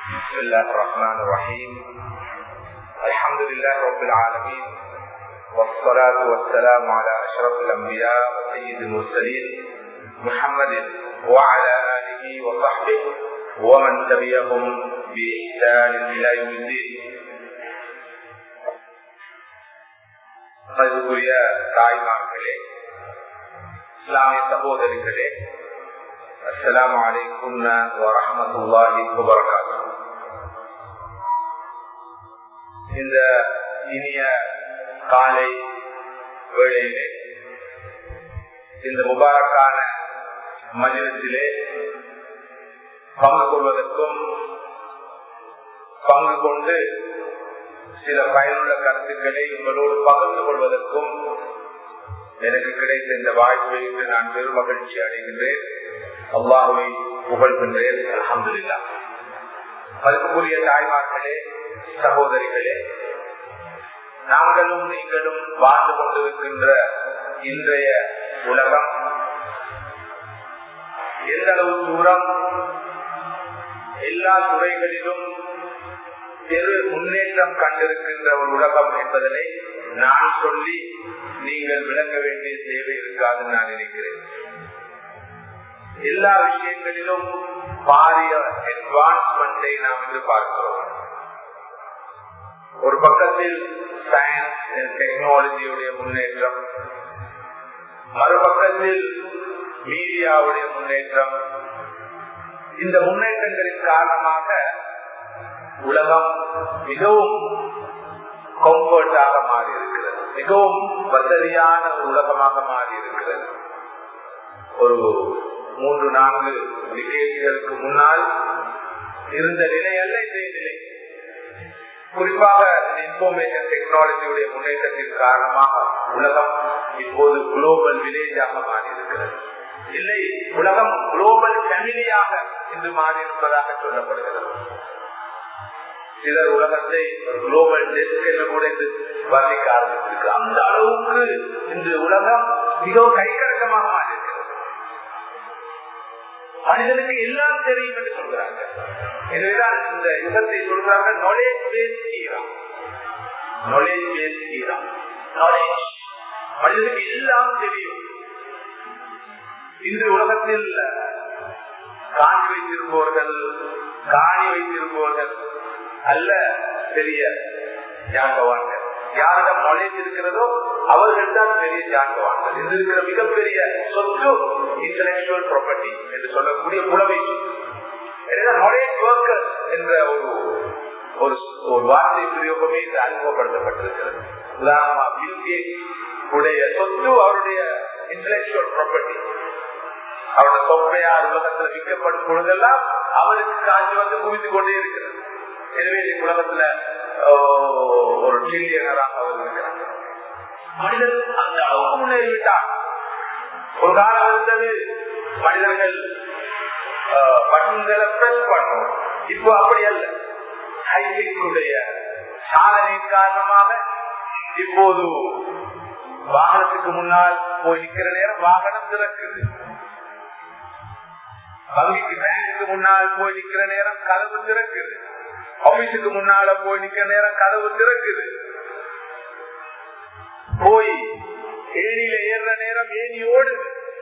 بسم الله الرحمن الرحيم الحمد لله رب العالمين والصلاة والسلام على أشرف الأنبياء وسيد المرسلين محمد وعلى آله وصحبه ومن تبعهم بإحسان إلى يوم الدين மதிப்புக்குரிய தாய்மார்களே இஸ்லாமிய சகோதரிகளே அஸ்லாம் வலைக்கும் வரமத்துல்லாஹி வபரகாத்து இந்த இனிய காலை வேளையிலே இந்த முபாரக்கான மனிதத்திலே பங்கு கொள்வதற்கும் பங்கு கொண்டு சில பயனுள்ள கருத்துக்களை உங்களோடு பகிர்ந்து கொள்வதற்கும் எனக்கு கிடைத்த இந்த வாய்ப்பை இன்று நான் பெரும் மகிழ்ச்சி அடைகின்றேன் அல்லாஹுவை புகழ்கின்றேன் அலமதுல்லா மதிப்புக்குரிய தாய்மார்களே சகோதரிகளே நாங்களும் நீங்களும் வாழ்ந்து கொண்டிருக்கின்ற இன்றைய உலகம் எந்த அளவு தூரம் எல்லா துறைகளிலும் பெரு முன்னேற்றம் கண்டிருக்கின்ற ஒரு உலகம் என்பதனை நான் சொல்லி நீங்கள் விளங்க வேண்டிய தேவை இருக்காதுன்னு நான் நினைக்கிறேன் எல்லா விஷயங்களிலும் பாரிய அட்வான்ஸ்மெண்டை நாம் இன்று பார்க்கிறோம் ஒரு பக்கத்தில் சயின்ஸ் டெக்னாலஜியுடைய முன்னேற்றம் மறுபக்கத்தில் மீடியாவுடைய முன்னேற்றம் இந்த முன்னேற்றங்களின் காரணமாக உலகம் மிகவும் கம்ஃபர்டாக மாறி இருக்கிறது மிகவும் வசதியான ஒரு உலகமாக மாறி இருக்கிறது ஒரு மூன்று நான்கு டிகேட்களுக்கு முன்னால் இருந்த நிலை அல்ல இன்றைய நிலை குறிப்பாக இன்ஃபர்மேஷன் டெக்னாலஜியுடைய முன்னேற்றத்தின் காரணமாக உலகம் இப்போது குளோபல் வில்லேஜாக மாறி இருக்கிறது இல்லை உலகம் குளோபல் ஃபேமிலியாக இன்று மாறி இருப்பதாக சொல்லப்படுகிறது சிலர் உலகத்தை குளோபல் டெஸ்க் என்று கூட இன்று வர்ணிக்க ஆரம்பித்திருக்கு அந்த அளவுக்கு இன்று உலகம் மிகவும் கைக்கடக்கமாக மாறி இருக்கிறது மனிதனுக்கு எல்லாம் தெரியும் என்று சொல்கிறாங்க எனவேதான் இந்த யுகத்தை சொல்றாங்க knowledge base era knowledge base era knowledge மனிதனுக்கு எல்லாம் தெரியும் இன்று உலகத்தில் காணி வைத்திருப்பவர்கள் காணி வைத்திருப்பவர்கள் அல்ல பெரிய ஜாங்கவான்கள் யாரிடம் நாலேஜ் இருக்கிறதோ அவர்கள் தான் பெரிய ஜாங்கவான்கள் இது இருக்கிற மிகப்பெரிய சொத்து இன்டலக்சுவல் ப்ராப்பர்ட்டி என்று சொல்லக்கூடிய புலமை நாலேஜ் ஒர்க்கர் என்ற ஒரு ஒரு வார்த்தை பிரயோகமே இது அறிமுகப்படுத்தப்பட்டிருக்கிறது உதாரணமா உடைய சொத்து அவருடைய இன்டலக்சுவல் ப்ராப்பர்ட்டி அவருடைய சொப்பையார் உலகத்தில் விற்கப்படும் பொழுதெல்லாம் அவருக்கு காட்சி வந்து குவிந்து கொண்டே இருக்கிறது எனவே உலகத்துல ஒரு ட்ரில்லியனராக அவர் இருக்கிறார் மனிதன் அந்த அளவுக்கு முன்னேறிவிட்டார் ஒரு காலம் இருந்தது மனிதர்கள் பட்டன்களை பிரஸ் பண்ணும் இப்போ அப்படி அல்ல ஹைடெக்குடைய சாதனையின் காரணமாக இப்போது வாகனத்துக்கு முன்னால் போய் நிக்கிற நேரம் வாகனம் திறக்குது வங்கிக்கு பேங்குக்கு முன்னால் போய் நிக்கிற நேரம் கதவு திறக்குது ஆபீஸுக்கு முன்னால போய் நிக்கிற நேரம் கதவு திறக்குது போய் ஏணியில ஏறுற நேரம் ஏணி ஓடுது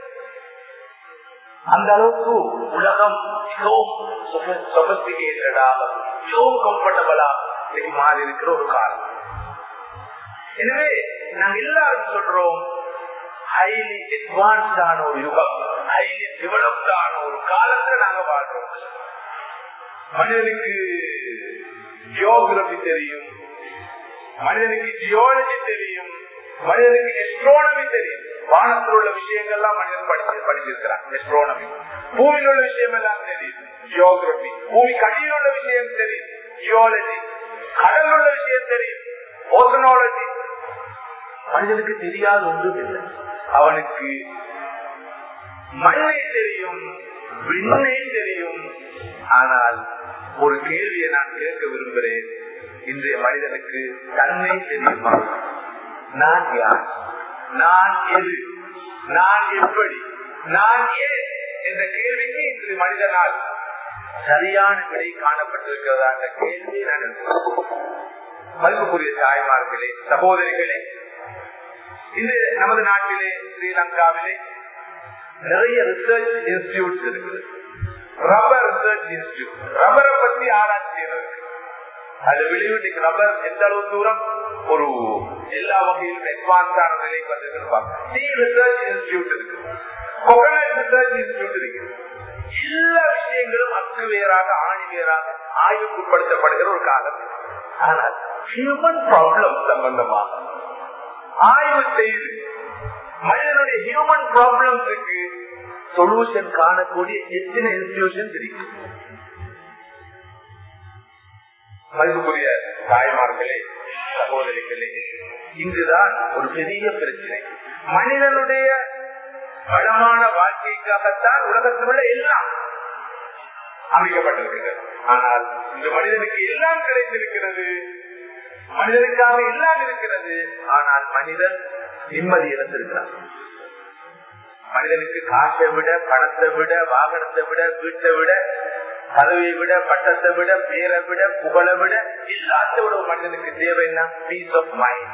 அந்த அளவுக்கு உலகம் மிகவும் சொபஸ்டிகேட்டடாக மிகவும் கம்ஃபர்டபுளாக இன்னைக்கு மாறி இருக்கிற ஒரு காலம் எனவே நாங்க எல்லாரும் சொல்றோம் ஹைலி அட்வான்ஸ்டான ஒரு யுகம் ஹைலி டெவலப்டான ஒரு காலத்துல நாங்க வாழ்றோம் மனிதனுக்கு ஜியோகிரபி தெரியும் மனிதனுக்கு ஜியாலஜி தெரியும் மனிதனுக்கு எஸ்ட்ரோனமி தெரியும் வானத்தில் உள்ள விஷயங்கள்லாம் மனிதன் படிச்சு படிச்சிருக்கிறான் எஸ்ட்ரோனமி பூமியில் உள்ள விஷயம் எல்லாம் தெரியும் ஜியோகிரபி பூமி கடியில் உள்ள விஷயம் தெரியும் ஜியாலஜி கடல் உள்ள விஷயம் தெரியும் ஓசனாலஜி மனிதனுக்கு தெரியாத ஒன்றும் இல்லை அவனுக்கு மண்ணை தெரியும் விண்ணை தெரியும் ஆனால் ஒரு கேள்வியை நான் கேட்க விரும்புகிறேன் இன்றைய மனிதனுக்கு தன்னை தெரியுமா நான் யார் நான் எது நான் எப்படி நான் ஏன் என்ற கேள்விக்கு இன்று மனிதனால் சரியான விடை காணப்பட்டிருக்கிறதா என்ற கேள்வி நான் மதிப்புக்குரிய தாய்மார்களே சகோதரிகளே இது நமது நாட்டிலே ஸ்ரீலங்காவிலே நிறைய ரிசர்ச் இன்ஸ்டிடியூட்ஸ் இருக்குது ரப்பர் ரிசர்ச் இன்ஸ்டிடியூட் ரப்பரை பத்தி ஆராய்ச்சி செய்யறது அது வெளியீட்டுக்கு ரப்பர் எந்த அளவு தூரம் ஒரு எல்லா வகையிலும் அட்வான்ஸான நிலைக்கு வந்திருக்கு டீ ரிசர்ச் இன்ஸ்டிடியூட் இருக்கு கொகனட் ரிசர்ச் இன்ஸ்டிடியூட் இருக்கு எல்லா விஷயங்களும் அக்கு வேறாக ஆணி வேறாக ஆய்வுக்கு உட்படுத்தப்படுகிற ஒரு காலம் ஆனால் ஹியூமன் ப்ராப்ளம் சம்பந்தமாக ஆய்வு செய்து மனிதனுடைய ஹியூமன் ப்ராப்ளம்ஸுக்கு சொல்யூஷன் காணக்கூடிய எத்தனை இன்ஸ்டிடியூஷன் இருக்கு மதிப்புக்குரிய தாய்மார்களே சகோதரிகளே இங்குதான் ஒரு பெரிய பிரச்சனை மனிதனுடைய வளமான வாழ்க்கைக்காகத்தான் உலகத்தில் உள்ள எல்லாம் அமைக்கப்பட்டிருக்கிறது ஆனால் இந்த மனிதனுக்கு எல்லாம் கிடைத்திருக்கிறது மனிதனுக்காக எல்லாம் இருக்கிறது ஆனால் மனிதன் நிம்மதி இழந்திருக்கிறான் மனிதனுக்கு காசை விட பணத்தை விட வாகனத்தை விட வீட்டை விட பதவியை விட பட்டத்தை விட பேரை விட புகழை விட எல்லாத்த விட ஒரு மனிதனுக்கு தேவைன்னா peace of mind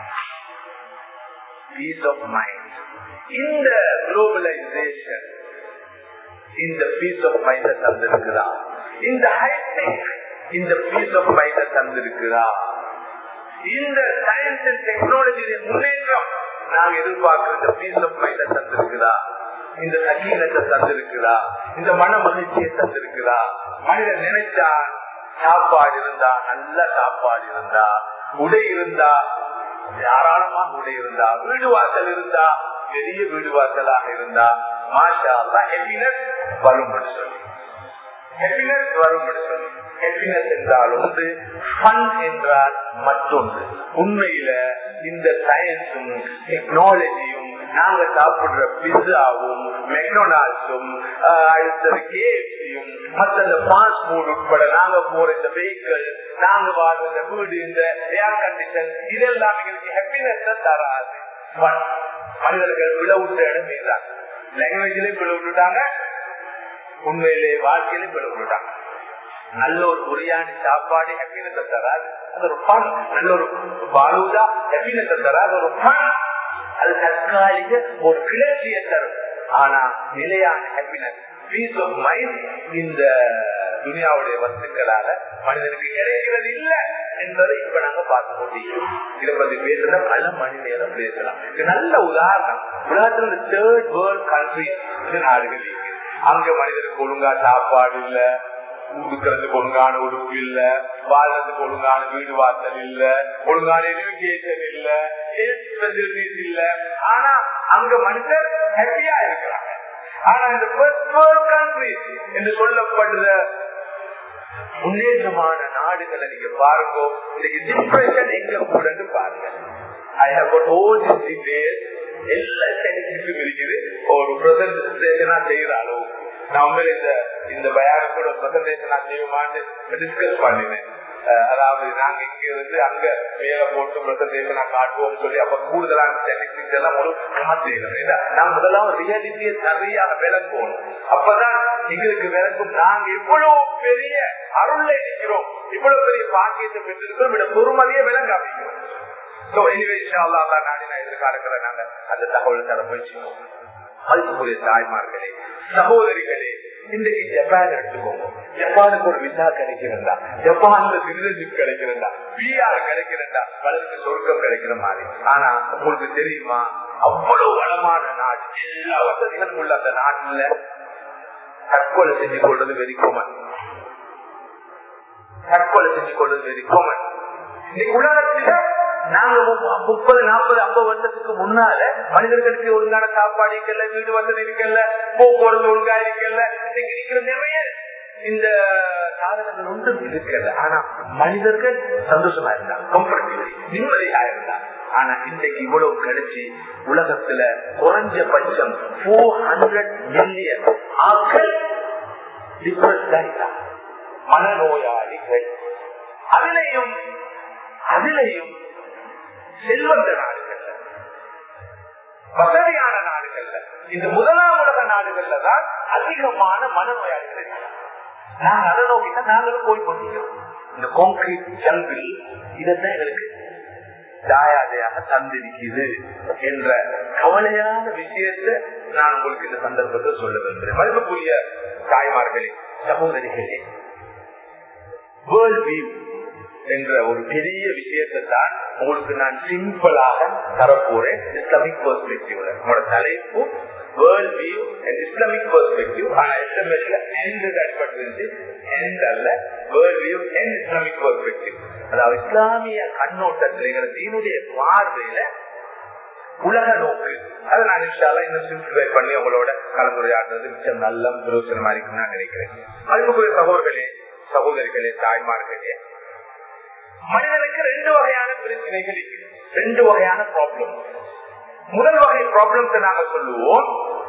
peace of mind இந்த குளோபலைசேஷன் இந்த பீஸ் ஆஃப் மைண்ட தந்திருக்குதா இந்த ஹைடெக் இந்த பீஸ் ஆஃப் மைண்ட தந்திருக்குதா இந்த சயின்ஸ் அண்ட் டெக்னாலஜி முன்னேற்றம் நாங்க எதிர்பார்க்கிற இந்த பீஸ் ஆஃப் மைண்ட தந்திருக்குதா இந்த சகீனத்தை தந்திருக்குதா இந்த மன மகிழ்ச்சியை தந்திருக்குதா மனிதன் நினைச்சா சாப்பாடு இருந்தா நல்ல சாப்பாடு இருந்தா உடை இருந்தா தாராளமா உடை இருந்தா வீடு வாசல் இருந்தா பெரிய வீடு வாசலாக இருந்தா மாஷா ஹெப்பினஸ் வரும் சொல்லி ஹெப்பினஸ் வரும் சொல்லி ஹெப்பினஸ் என்றால் ஒன்று ஃபன் என்றால் மற்றொன்று உண்மையில இந்த சயின்ஸும் டெக்னாலஜியும் நாங்க சாப்பிடுற பிஸாவும் மெக்டொனால்ட்ஸும் அடுத்தது கேஎஃப்சியும் மற்ற இந்த ஃபாஸ்ட் ஃபுட் உட்பட நாங்க போற இந்த வெஹிக்கிள் நாங்க வாழ்ற இந்த வீடு இந்த ஏர் கண்டிஷன் இதெல்லாம் எங்களுக்கு ஹாப்பினஸ் தராது மனிதர்கள் விழவிட்ட இடமே தான் லாங்குவேஜ்லயும் விழ விட்டுட்டாங்க உண்மையிலே வாழ்க்கையிலும் விழ விட்டுட்டாங்க நல்ல ஒரு பிரியாணி சாப்பாடு ஹாப்பினஸ் தராது அது ஒரு ஃபன் நல்ல ஒரு பாலுதா ஹாப்பினஸ் தராது ஒரு ஃபன் அது தற்காலிக ஒரு கிளர்ச்சியை தரும் ஆனா நிலையான ஹாப்பினஸ் பீஸ் ஆஃப் மைண்ட் இந்த துனியாவுடைய வஸ்துக்களால மனிதனுக்கு கிடைக்கிறது இல்ல என்பதை இப்ப நாங்க பார்த்து கொண்டிருக்கிறோம் இதை பத்தி பேசுற பல மணி நேரம் பேசலாம் இது நல்ல உதாரணம் உலகத்துல தேர்ட் வேர்ல்ட் கண்ட்ரி நாடுகள் இருக்கு அங்க மனிதனுக்கு ஒழுங்கா சாப்பாடு இல்ல உடுக்கிறதுக்கு ஒழுங்கான உடுப்பு இல்ல வாழ்றதுக்கு ஒழுங்கான வீடு வாசல் இல்ல ஒழுங்கான எஜுகேஷன் இல்ல ஹெல்த் ஃபெசிலிட்டிஸ் இல்ல ஆனா அங்க மனிதர் ஹாப்பியா இருக்கிறாங்க ஆனா இந்த கண்ட்ரி என்று சொல்லப்படுற முன்னேற்றமான நாடுகளை நீங்க பாருங்க இன்னைக்கு டிப்ரெஷன் எங்க கூடன்னு பாருங்க I have got all these details எல்லா ஸ்டாட்டிஸ்டிக்ஸும் இருக்குது ஒரு பிரசன்டேஷனா செய்யற அளவு நான் உண்மையில இந்த இந்த பயான கூட பிரசன்டேஷனா செய்யுமான்னு டிஸ்கஸ் பண்ணினேன் அதாவது நாங்க இங்க இருந்து அங்க மேல போட்டு பிரசன்டேஷனா காட்டுவோம் சொல்லி அப்ப கூடுதலான ஸ்டாட்டிஸ்டிக்ஸ் எல்லாம் ஒரு மாத்திரம் நான் முதலாம் ரியாலிட்டியை சரியாக விளக்குவோம் அப்பதான் எங்களுக்கு விளக்கும் நாங்க இவ்வளவு பெரிய அருள்ல இருக்கிறோம் இவ்வளவு பெரிய பாக்கியத்தை பெற்றிருக்கிறோம் இட பொறுமதியை விளங்க அமைக்கிறோம் எதிர்காலத்துல நாங்க அந்த தகவல் தர முயற்சிப்போம் மதிப்புக்குரிய தாய்மார்களே சகோதரிகளே இன்றைக்கு ஜப்பான் எடுத்துக்கோங்க ஜப்பானுக்கு ஒரு விசா கிடைக்கிறதா ஜப்பான்ல சிட்டிசன்ஷிப் கிடைக்கிறதா பிஆர் கிடைக்கிறதா பலருக்கு சொர்க்கம் கிடைக்கிற மாதிரி ஆனா உங்களுக்கு தெரியுமா அவ்வளவு வளமான நாடு எல்லா வசதிகளும் உள்ள அந்த நாட்டுல தற்கொலை செஞ்சு கொள்வது வெரி கோமன் தற்கொலை செஞ்சு கொள்வது வெரி கோமன் இன்னைக்கு உலகத்தில நாங்க முப்பது நாற்பது ஐம்பது வருஷத்துக்கு முன்னால மனிதர்களுக்கு ஒழுங்கான சாப்பாடு இருக்கல வீடு வசதி இருக்கல போக்குவரத்து ஒழுங்கா இருக்கல இன்னைக்கு இருக்கிற நிறைய இந்த சாதனங்கள் ஒன்றும் இருக்கல ஆனா மனிதர்கள் சந்தோஷமா இருந்தாங்க கம்ஃபர்டபிள் நிம்மதியா இருந்தாங்க ஆனா இன்னைக்கு இவ்வளவு கிடைச்சி உலகத்துல குறைஞ்சபட்சம் போர் ஹண்ட்ரட் மில்லியன் ஆக்கள் மனநோயாளிகள் அதிலையும் அதிலையும் செல்வந்த நாடுகள்ல வசதியான நாடுகள்ல இந்த முதலாம் உலக நாடுகள்ல தான் அதிகமான மனநோயாளிகள் நாங்க அதை நோக்கிதான் நாங்களும் போய் கொண்டிருக்கிறோம் இந்த கான்கிரீட் ஜங்கிள் இதைத்தான் எங்களுக்கு தாயாதையாக தந்திருக்குது என்ற கவலையான விஷயத்தை நான் உங்களுக்கு இந்த சந்தர்ப்பத்தை சொல்ல விரும்புகிறேன் மதிப்புக்குரிய தாய்மார்களே சகோதரிகளே வேர்ல்ட் வியூ என்ற ஒரு பெரிய விஷயத்தை தான் உங்களுக்கு நான் சிம்பிளாக தரப்போறேன் இஸ்லாமிக் பெர்ஸ்பெக்டிவ்ல உங்களோட தலைப்பு world view and Islamic perspective ஆனா எஸ்எம்எஸ்ல எந்த அடிப்பட்டு எந்த அல்ல world view and Islamic perspective அதாவது இஸ்லாமிய கண்ணோட்டத்தில் தீனுடைய பார்வையில உலக நோக்கு அதை நான் இன்ஷால இன்னும் சிம்பிளை பண்ணி உங்களோட கலந்துரையாடுறது மிச்சம் நல்ல பிரயோசனமா இருக்குன்னு நான் நினைக்கிறேன் அதுக்குரிய சகோதரர்களே சகோதரிகளே தாய்மார்களே மனிதனுக்கு ரெண்டு வகையான பிரச்சனைகள் இருக்கு ரெண்டு வகையான ப்ராப்ளம் முதல் வகை ப்ராப்ளம்ஸ் நாங்க சொல்லுவோம்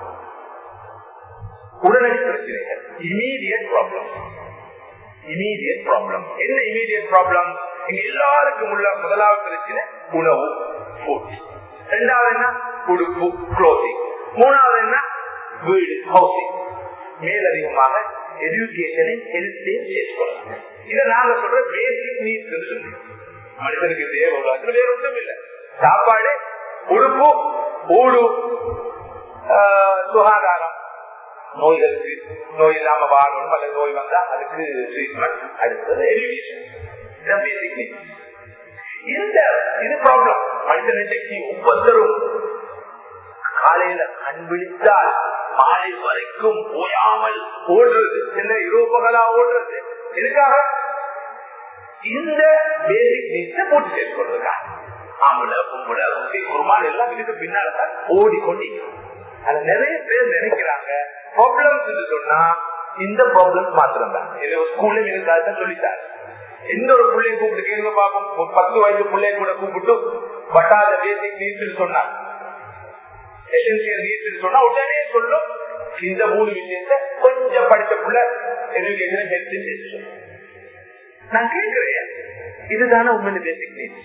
உடனடி பிரச்சனைகள் இமீடியட் ப்ராப்ளம் இமீடியட் ப்ராப்ளம் என்ன இமீடியட் ப்ராப்ளம் இங்க எல்லாருக்கும் உள்ள முதலாவது பிரச்சனை உணவு ஃபுட் ரெண்டாவது என்ன உடுப்பு குளோசிங் மூணாவது என்ன வீடு ஹவுசிங் மேலதிகமாக எஜுகேஷனையும் ஹெல்த்தையும் சேர்க்கணும் இதை நாங்க சொல்ற பேசிக் நீட்ஸ் சொல்லி மனிதனுக்கு தேவை உலகத்துல வேற ஒன்றும் இல்லை சாப்பாடு உடுப்பு ஊடு சுகாதாரம் நோய்களுக்கு நோய் இல்லாம வாழணும் அல்லது நோய் வந்தா அதுக்கு ட்ரீட்மெண்ட் அடுத்தது எஜுகேஷன் இதான் பேசிக் நீட்ஸ் இந்த இது ப்ராப்ளம் மனிதன் இன்னைக்கு ஒவ்வொருத்தரும் காலையில கண் விழித்தால் மாலை வரைக்கும் ஓயாமல் ஓடுறது என்ன இரவு பகலா ஓடுறது எதுக்காக இந்த பேசிக் நீட்ஸ பூர்த்தி செய்து கொள்வதற்காக ஆம்பளை பொம்பளை குருமான் எல்லாம் இதுக்கு பின்னால்தான் ஓடிக்கொண்டிருக்கிறோம் அது நிறைய பேர் நினைக்கிறாங்க ப்ராப்ளம்ஸ் சொன்னா இந்த ப்ராப்ளம்ஸ் மாத்திரம் தான் இது ஸ்கூல்ல எனக்கு சொல்லிட்டாரு எந்த ஒரு பிள்ளையும் கூப்பிட்டு கேளுங்க பார்ப்போம் ஒரு பத்து வயசு பிள்ளைய கூட கூப்பிட்டு பட்டாத பேசிக் நீட்ஸ் சொன்னாங்க எசென்சியல் நீட்ஸ் சொன்னா உடனே சொல்லும் இந்த மூணு விஷயத்த கொஞ்சம் படித்த புள்ள எஜுகேஷன் ஹெல்த் நான் கேட்கிறேன் இதுதானே உண்மையில பேசிக் நீட்ஸ்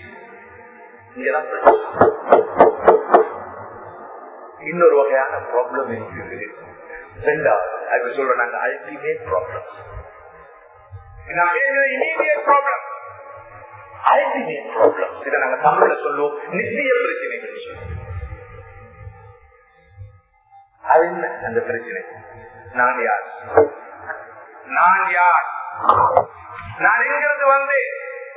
இன்னொரு வகையான ப்ராப்ளம் இருக்குது ரெண்டாவது அது சொல்றோம் நாங்க அல்டிமேட் ப்ராப்ளம் நான் பேசுறது இமீடியட் ப்ராப்ளம் அல்டிமேட் ப்ராப்ளம் இதை நாங்க தமிழ்ல சொல்லுவோம் நிச்சய பிரச்சனைகள் சொல்லுவோம் அது என்ன அந்த பிரச்சனை நான் யார் நான் யார் நான் எங்கிருந்து வந்தேன்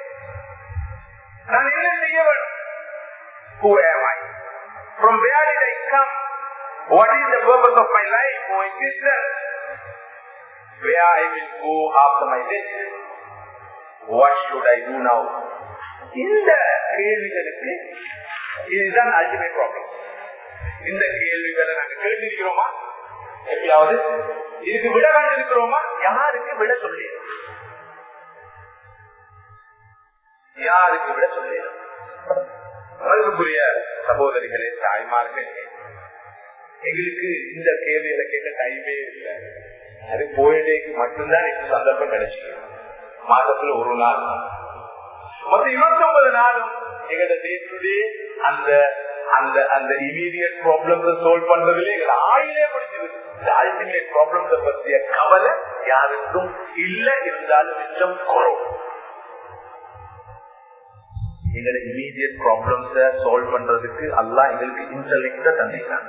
நான் என்ன செய்ய வேண்டும் Who am I? From where did I come? What is the purpose of my life or existence? Where I will go after my death? What should I do now? இந்த கேள்விகளுக்கு இதுதான் அல்டிமேட் ப்ராப்ளம் இந்த கேள்விகளை நாங்க கேட்டிருக்கிறோமா எப்பயாவது இதுக்கு விட கண்டிருக்கிறோமா யாருக்கு விட சொல்லி யாருக்கு விட சொல்லி மதிப்புக்குரிய சகோதரிகளே தாய்மார்களே எங்களுக்கு இந்த கேள்விகளை கேட்க டைமே இல்லை அது போயிடேக்கு மட்டும்தான் எனக்கு சந்தர்ப்பம் கிடைச்சிருக்கு மாதத்துல ஒரு நாள் மொத்த இருபத்தி ஒன்பது நாளும் எங்களோட டே டு டே அந்த அந்த அந்த இமீடியட் ப்ராப்ளம்ஸ் சால்வ் பண்றதுல எங்களை ஆயிலே முடிச்சது அல்டிமேட் ப்ராப்ளம்ஸ் பற்றிய கவலை யாருக்கும் இல்ல இருந்தாலும் மிச்சம் குறவு எங்களோட இமீடியட் ப்ராப்ளம்ஸ சால்வ் பண்றதுக்கு அல்லா எங்களுக்கு இன்டர்நெக்ட தந்திருக்காங்க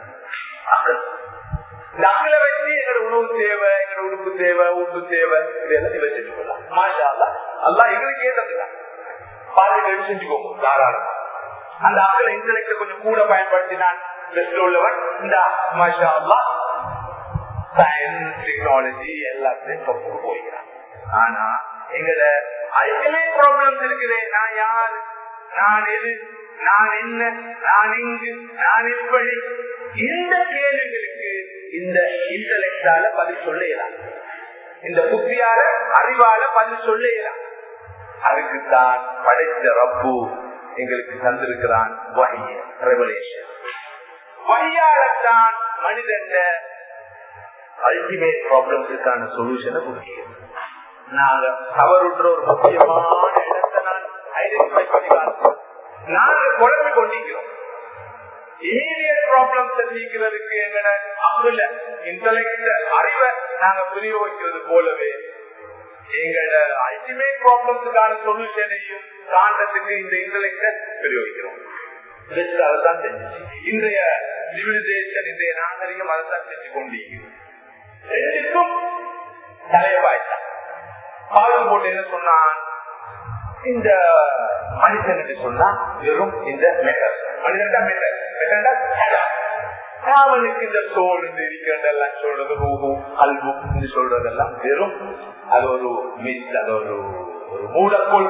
நாங்கள வச்சு எங்களோட உணவு தேவை எங்களோட உடுப்பு தேவை உப்பு தேவை இது எல்லாத்தையும் வச்சுட்டு போகலாம் மாஷா அல்லா அல்லா எங்களுக்கு ஏற்றதுதான் பாருங்க செஞ்சுக்கோங்க தாராளமா அந்த ஆக்களை இன்டர்நெக்ட கொஞ்சம் கூட பயன்படுத்தினான் பெஸ்ட்ல உள்ளவன் இந்த மாஷா அல்லா சயின்ஸ் டெக்னாலஜி எல்லாத்தையும் பக்கம் போய்கிறான் ஆனா எங்களோட அல்டிமேட் ப்ராப்ளம்ஸ் இருக்குது நான் யார் நான் எது நான் என்ன நான் இங்கு நான் எப்படி இந்த கேள்விகளுக்கு இந்த இன்டலெக்டால பதில் சொல்லலாம் இந்த புத்தியால அறிவால பதில் சொல்லலாம் அதுக்குத்தான் படைத்த ரப்பு எங்களுக்கு தந்திருக்கிறான் வகைய ரெவலேஷன் வகையாலத்தான் மனிதன் அல்டிமேட் ப்ராப்ளம்ஸுக்கான சொல்யூஷனை கொடுக்கிறது நாங்க தவறுன்ற ஒரு முக்கியமான இடத்தை நான் ஐடென்டிஃபை பண்ணி காட்டுறோம் நாங்க குழம்பு கொண்டிருக்கிறோம் இமீடியட் ப்ராப்ளம்ஸ் நீக்கிறதுக்கு எங்கட அங்குல இன்டலெக்ட் அறிவை நாங்க விநியோகிக்கிறது போலவே எங்களோட அல்டிமேட் ப்ராப்ளம்ஸுக்கான சொல்யூஷனையும் காண்டத்துக்கு இந்த இன்டலெக்ட பிரயோகிக்கிறோம் அதுதான் செஞ்சுச்சு இன்றைய சிவிலைசேஷன் இன்றைய நாகரிகம் அதைத்தான் செஞ்சு கொண்டிருக்கிறது ரெண்டுக்கும் தலைவாய்த்தான் பால் போட்டு என்ன சொன்னான் இந்த மனிதன் என்று சொன்னா வெறும் இந்த மெட்டர் மனிதன் தான் மெட்டர் மெட்டர் அவனுக்கு இந்த சோல் இந்த இருக்கிறதெல்லாம் சொல்றது ரூபு அல்பு என்று சொல்றதெல்லாம் வெறும் அது ஒரு மிஸ் அது ஒரு ஒரு மூடக்கோள்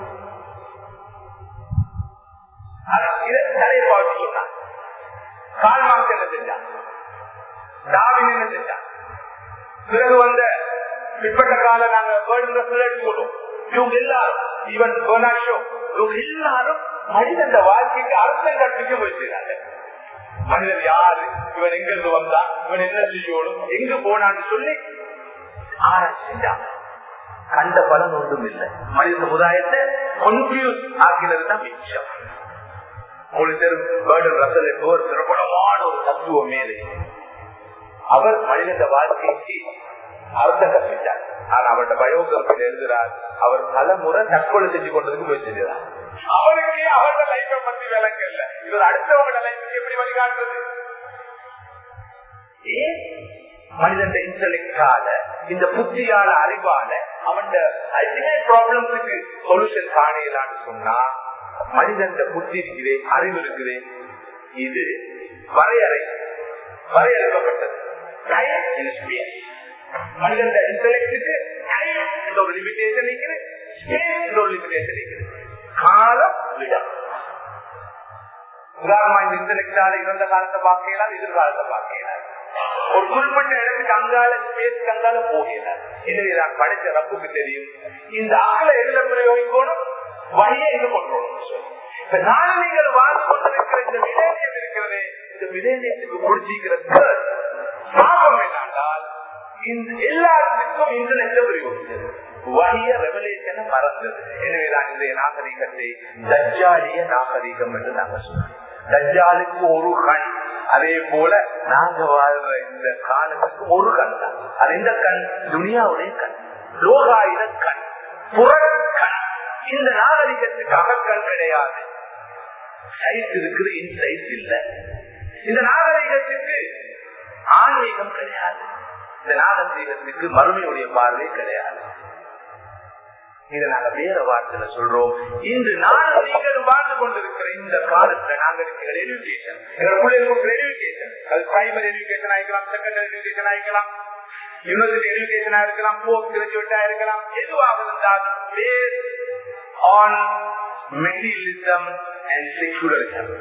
இதை தலையை பார்த்து சொன்னான் கால்மாக்கு என்ன செஞ்சான் டாவின் என்ன செஞ்சான் பிறகு வந்த பிற்பட்ட கால நாங்க சொல்லுவோம் இவங்க எல்லாரும் ஈவன் ஷோ இவங்க எல்லாரும் மனிதன் வாழ்க்கைக்கு அர்த்தம் கற்பிக்க போயிருக்கிறாங்க மனிதன் யாரு இவன் எங்க இருந்து வந்தான் இவன் என்ன செய்யணும் எங்க போனான்னு சொல்லி ஆராய்ச்சி செஞ்சாங்க கண்ட பலன் ஒன்றும் இல்லை மனித சமுதாயத்தை கன்ஃபியூஸ் ஆக்கினது தான் மிச்சம் ஒரு பிரபலமான ஒரு தத்துவம் மேலே அவர் மனித வாழ்க்கைக்கு அர்த்தம் கற்பித்தார் ஆனா அவருடைய பயோகிராபியில் எழுதுறார் அவர் பல முறை தற்கொலை செஞ்சு கொண்டதுக்கு முயற்சிக்கிறார் அவருக்கு அவருடைய லைஃபை பத்தி விளங்க இல்ல இவர் அடுத்தவங்களோட லைஃபுக்கு எப்படி வழிகாட்டுறது ஏன் மனிதன் இன்டலெக்டால இந்த புத்தியால அறிவால அவன் அல்டிமேட் ப்ராப்ளம்ஸுக்கு சொல்யூஷன் காணையலான்னு சொன்னா மனிதன் புத்தி இருக்குதே அறிவு இருக்குதே இது வரையறை வரையறுக்கப்பட்டது மனிதன் இன்டலெக்டுக்கு ஒரு லிமிடேஷன் இருக்குது ஸ்பேஸ் ஒரு லிமிடேஷன் இருக்குது காலம் விடம் உதாரணமா இந்த இன்டலெக்டால இறந்த காலத்தை பார்க்கலாம் எதிர்காலத்தை பார்க்கலாம் ஒரு குறிப்பிட்ட இடத்துக்கு அங்கால ஸ்பேஸ்க்கு அங்கால போகிறார் எனவே நான் படிச்ச ரப்புக்கு தெரியும் இந்த ஆளை எதுல பிரயோகிக்கணும் வழியை எங்க கொண்டு இப்ப நான் நீங்கள் வாழ்ந்து கொண்டிருக்கிற இந்த விலேனியம் இருக்கிறதே இந்த விலேனியத்துக்கு பிடிச்சிக்கிற பாகம் என்னென்றால் இந்த எல்லாத்துக்கும் இன்டர்நெட் பிரயோகிச்சது வலிய ரெவலேஷனை மறந்தது எனவேதான் இன்றைய நாகரிகத்தை தஜ்ஜாலிய நாகரிகம் என்று நாங்க சொல்றோம் தஜ்ஜாலுக்கு ஒரு கண் அதே போல நாங்க வாழ்ற இந்த காலத்துக்கு ஒரு கண் தான் அது இந்த கண் துனியாவுடைய கண் லோகாயுத கண் புறக்கண் இந்த நாகரிகத்துக்கு அகக்கண் கிடையாது சைஸ் இருக்குது இன்சைஸ் இல்ல இந்த நாகரிகத்துக்கு ஆன்மீகம் கிடையாது இந்த நாகரிகத்துக்கு மறுமையுடைய பார்வை கிடையாது இதை நாங்க வேற வார்த்தையில சொல்றோம் இன்று நான் நீங்கள் வாழ்ந்து கொண்டிருக்கிற இந்த காலத்துல நாங்க இருக்கிற எஜுகேஷன் எங்க பிள்ளைகளுக்கு எஜுகேஷன் அது பிரைமரி எஜுகேஷன் ஆகிக்கலாம் செகண்டரி எஜுகேஷன் ஆகிக்கலாம் யூனிவர்சிட்டி எஜுகேஷனா இருக்கலாம் போஸ்ட் கிராஜுவேட்டா இருக்கலாம் எதுவாக இருந்தாலும் base on materialism and secularism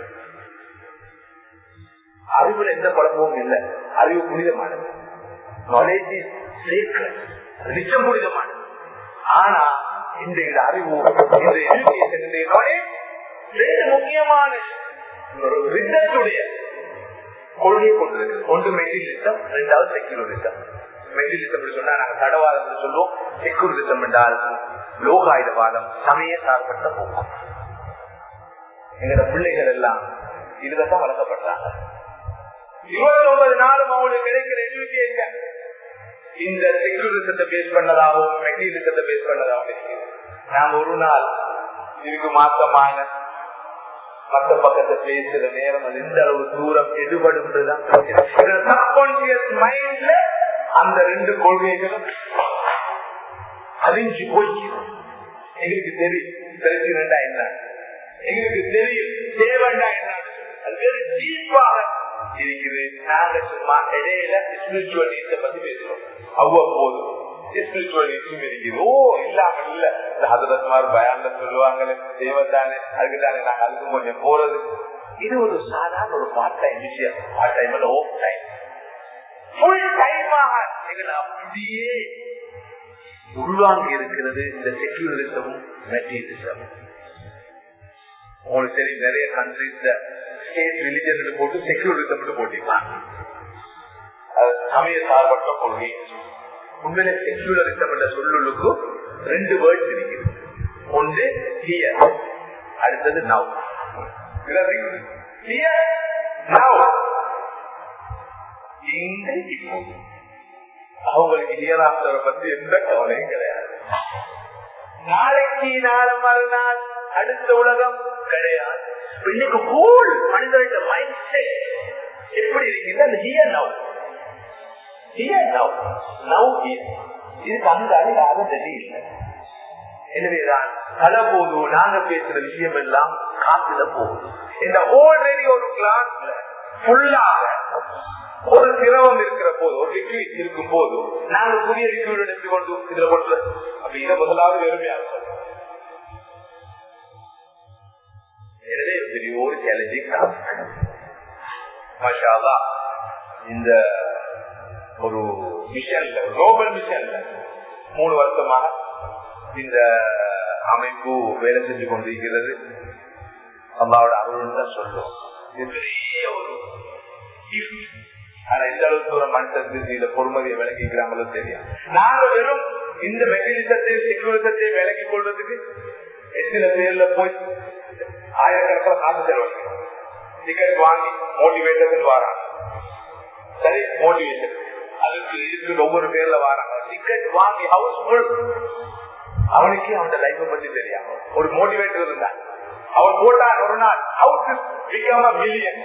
அறிவுல எந்த குழப்பமும் இல்லை அறிவு புனிதமானது நாலேஜ் இஸ் சீக்ரெட் நிச்சயம் புனிதமானது ஆனா இந்த இந்த அறிவு இந்த எஜுகேஷன் இந்த நாலேஜ் ரெண்டு முக்கியமான ரிசல்ட்டுடைய கொள்கையை கொண்டிருக்கு ஒன்று மெட்டீரியலிசம் ரெண்டாவது செக்யூலரிசம் மெட்டீரியலிசம் சொன்னா நாங்க தடவாதம் சொல்லுவோம் செக்யூலரிசம் என்றால் லோகாயுதவாதம் சமய சார்பட்ட போக்கும் எங்களோட பிள்ளைகள் எல்லாம் இதுலதான் வளர்க்கப்பட்டாங்க இருபத்தி ஒன்பது நாளும் அவங்களுக்கு கிடைக்கிற எஜுகேஷன் இந்த செக்யூரிசத்தை பேஸ் பண்ணதாகவும் மெட்டீரியலிசத்தை பேஸ் பண்ணதாகவும் இருக்குது நாங்க ஒரு நாள் இதுக்கு மாத்தமான மத்த பக்கத்தை பேசுற நேரம் அது எந்த அளவு தூரம் எடுபடுன்றதுதான் சப்கான்சியஸ் மைண்ட்ல அந்த ரெண்டு கொள்கைகளும் அறிஞ்சு போய் எங்களுக்கு தெரியும் பிரச்சனைடா என்ன எங்களுக்கு தெரியும் தேவைண்டா என்ன அது வேறு டீப்பாக இருக்குது நாங்க சும்மா இடையில ஸ்பிரிச்சுவலிச பத்தி பேசுறோம் அவ்வப்போது ஸ்பிரிச்சுவலிசம் இருக்குது ஓ இல்லாம இல்ல இந்த ஹதரத்மார் பயான்ல சொல்லுவாங்களே தெய்வத்தானே அதுக்கு தானே நாங்க அதுக்கு கொஞ்சம் போறது இது ஒரு சாதாரண ஒரு பார்ட் டைம் விஷயம் பார்ட் டைம் ஓப் டைம் ஃபுல் டைமாக எங்களை அப்படியே உள்வாங்கி இருக்கிறது இந்த செக்யூலரிசமும் மெட்டீரியலிசமும் உங்களுக்கு தெரியும் நிறைய கண்ட்ரிஸ்ல ஸ்டேட் ரிலிஜன் போட்டு செக்யூலரிசம் போட்டிருப்பாங்க சமய சார்பற்ற கொள்கை உண்மையில செக்யூலரிசம் என்ற சொல்லுக்கு ரெண்டு வேர்ட்ஸ் இருக்குது ஒன்று ஹியர் அடுத்தது நவ் இங்க இப்போது அவங்களுக்கு ஹியர் ஆஃப்டரை பத்தி எந்த கவலையும் கிடையாது நாளைக்கு நாளை மறுநாள் அடுத்த உலகம் கிடையாது இன்னைக்கு ஹோல் மனிதர்களோட மைண்ட் செட் எப்படி இருக்குது அந்த here now here now now இதுக்கு அந்த அதிகார தெரியல எனவேதான் பல போதும் நாங்க பேசுற விஷயம் எல்லாம் காத்துல போகுது இந்த ஆல்ரெடி ஒரு கிளாஸ்ல ஃபுல்லாக ஒரு திரவம் இருக்கிற போது ஒரு லிக்விட் இருக்கும் போது நாங்க புதிய லிக்விட் எப்படி கொண்டு இதுல கொண்டு அப்ப இதை முதலாவது வெறுமையாக சொல்றோம் எனவே பெரிய ஒரு சேலஞ்சிங் டாஸ்க் மஷாலா இந்த ஒரு மிஷன்ல குளோபல் மிஷன்ல மூணு வருஷமாக இந்த அமைப்பு வேலை செஞ்சு கொண்டிருக்கிறது அல்லாவோட அருள் தான் சொல்லும் இது பெரிய ஒரு gift. ஆனா இந்த அளவுக்கு தூரம் மனுஷத்துக்கு இந்த பொறுமதியை விளக்கிக்கிறாங்களோ தெரியும் நாங்க வெறும் இந்த மெக்கானிசத்தையும் செக்யூரிசத்தையும் விளக்கி கொள்றதுக்கு எத்தனை பேர்ல போய் ஆயிரக்கணக்கில் காசு செலவழிக்கிறோம் டிக்கெட் வாங்கி மோட்டிவேட்டர் வராங்க சரி மோட்டிவேஷன் அதுக்கு இதுக்கு ஒவ்வொரு பேர்ல வராங்க டிக்கெட் வாங்கி ஹவுஸ் ஃபுல் அவனுக்கு அவன் லைஃப் பத்தி தெரியாம ஒரு மோட்டிவேட்டர் இருந்தான் அவன் போட்டான் ஒரு நாள் ஹவுஸ் பிகம் மில்லியன்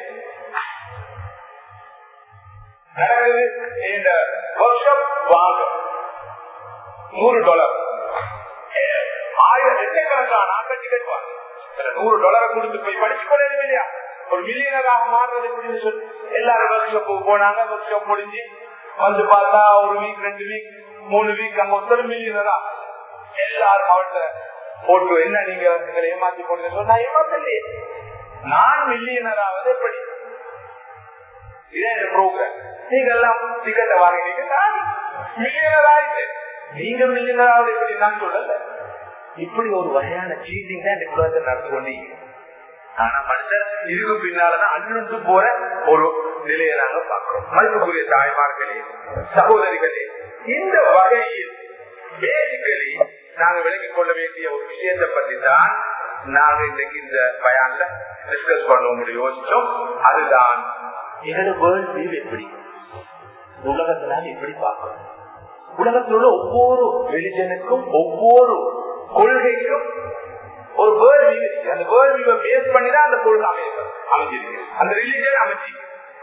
நடக்குது இந்த ஒர்க் ஷாப் வாங்க நூறு டாலர் ஆயிரம் லட்சக்கணக்கான ஆட்கள் டிக்கெட் வாங்க நூறு டாலரை கொடுத்து போய் படிச்சு கொள்ளணும் இல்லையா ஒரு மில்லியனராக மாறுறது எப்படின்னு சொல்லி எல்லாரும் ஒர்க் ஷாப்புக்கு போனாங்க ஒர்க் ஷாப் முடிஞ்சு வந்து பார்த்தா ஒரு வீக் ரெண்டு வீக் மூணு வீக் அங்க ஒருத்தர் மில்லியனரா எல்லாரும் அவர்கிட்ட போட்டு என்ன நீங்க எங்களை ஏமாத்தி போடுங்க நான் ஏமாத்தலையே நான் மில்லியனராவது எப்படி இதே இந்த ப்ரோக்ராம் நீங்க எல்லாம் டிக்கெட்டை வாங்கினீங்க நான் மில்லியனர் ஆயிட்டு நீங்க மில்லியனராவது எப்படி நான் சொல்லல இப்படி ஒரு வகையான சீட்டிங் தான் இந்த குலத்தில் நடந்து கொண்டீங்க ஆனா மனுஷன் இதுக்கு பின்னாலதான் அண்ணனுக்கு போற ஒரு நிலையை நாங்க பாக்குறோம் மதிப்புக்குரிய தாய்மார்களே சகோதரிகளே இந்த வகையில் பேசிக்கலி நாங்க விளங்கிக் கொள்ள வேண்டிய ஒரு விஷயத்தை பத்தி தான் நாங்க இன்னைக்கு இந்த பயான்ல டிஸ்கஸ் பண்ண யோசிச்சோம் அதுதான் எங்களோட வேர்ல்ட் வியூ எப்படி உலகத்தினால் எப்படி பார்க்கணும் உலகத்தில் உள்ள ஒவ்வொரு ரிலிஜனுக்கும் ஒவ்வொரு கொள்கைக்கும் ஒரு வேர்ல்ட் வியூ இருக்கு அந்த வேர்ல்ட் வியூவை பேஸ் பண்ணி தான் அந்த கொள்கை அமைப்பு அமைஞ்சிருக்கு அந்த ரிலிஜன் அமைஞ்சிருக்கு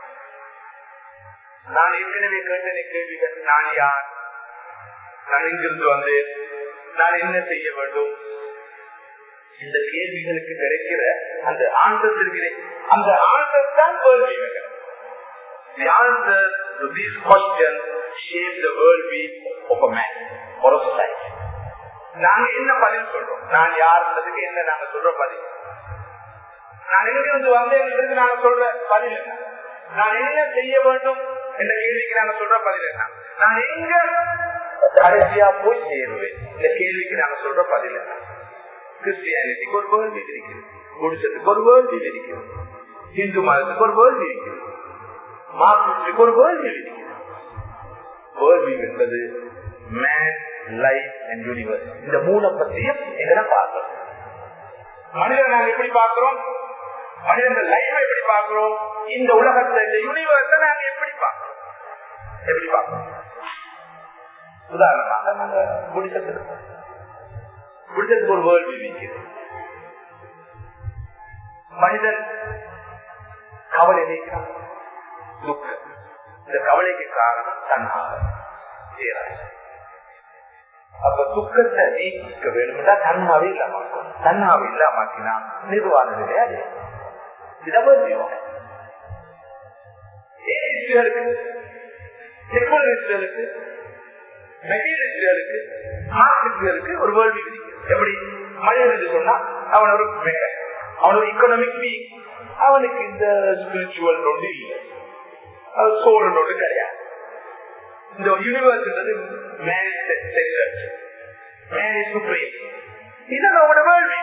நான் ஏற்கனவே கேட்டனை கேள்விகள் நான் யார் நான் எங்கிருந்து வந்தேன் நான் என்ன செய்ய வேண்டும் இந்த கேள்விகளுக்கு கிடைக்கிற அந்த ஆன்சர்ஸ் இருக்கிறேன் அந்த ஆன்சர்ஸ் தான் world The answer to these questions shape the world view of a man or a society. நாங்க என்ன பதில் சொல்றோம் நான் யாருன்றதுக்கு என்ன நாங்க சொல்ற பதில் நான் எங்கிருந்து வந்தேன் நாங்க சொல்ற பதில் என்ன நான் என்ன செய்ய வேண்டும் என்ற கேள்விக்கு நாங்க சொல்ற பதில் என்ன நான் எங்க கடைசியா போய் சேருவேன் இந்த கேள்விக்கு நாங்க சொல்ற பதில் என்ன கிறிஸ்டியானிட்டிக்கு ஒரு வேர்ல்வி இருக்கிறது குடிச்சதுக்கு ஒரு வேர்ல்வி இருக்கிறது இந்து மதத்துக்கு ஒரு வேர்ல்வி இருக்கிறது மார்க்சிஸ்டுக்கு ஒரு வேர்ல்வி இருக்கிறது வேர்ல்வி என்பது மேன் லைஃப் அண்ட் யூனிவர்ஸ் இந்த மூணை பத்தியும் எங்களை பார்க்கணும் மனிதன் நாங்க எப்படி பார்க்கிறோம் மனிதன் லைஃப் எப்படி பார்க்கிறோம் இந்த உலகத்தை இந்த யூனிவர்ஸ நாங்க எப்படி பார்க்கிறோம் எப்படி பார்க்கிறோம் உதாரணமாக நாங்க குடிசத்தில் குடிசத்துக்கு ஒரு வேர்ல்டு இருக்கிறது மனிதன் கவலை நீக்கிறான் துக்கம் இந்த கவலைக்கு காரணம் தன்னாக அப்ப துக்கத்தை நீக்க வேணும்னா தன்மாவே இல்லாம தன்னாவை இல்லாமக்கினா நிர்வாக நிலையாது இதவர்களுக்கு செக்குலரிஸ்டுகளுக்கு மெட்டீரியலிஸ்டுகளுக்கு மார்க்சிஸ்டுகளுக்கு ஒரு வேள்வி எப்படி மனிதன் சொன்னா அவன் ஒரு அவன் ஒரு இக்கனாமிக் வீக் அவனுக்கு இந்த ஸ்பிரிச்சுவல் ஒன்று இல்லை அது சோழன் ஒன்று கிடையாது இந்த யூனிவர்ஸ் சுப்ரீம் இதான் அவனோட வேள்வி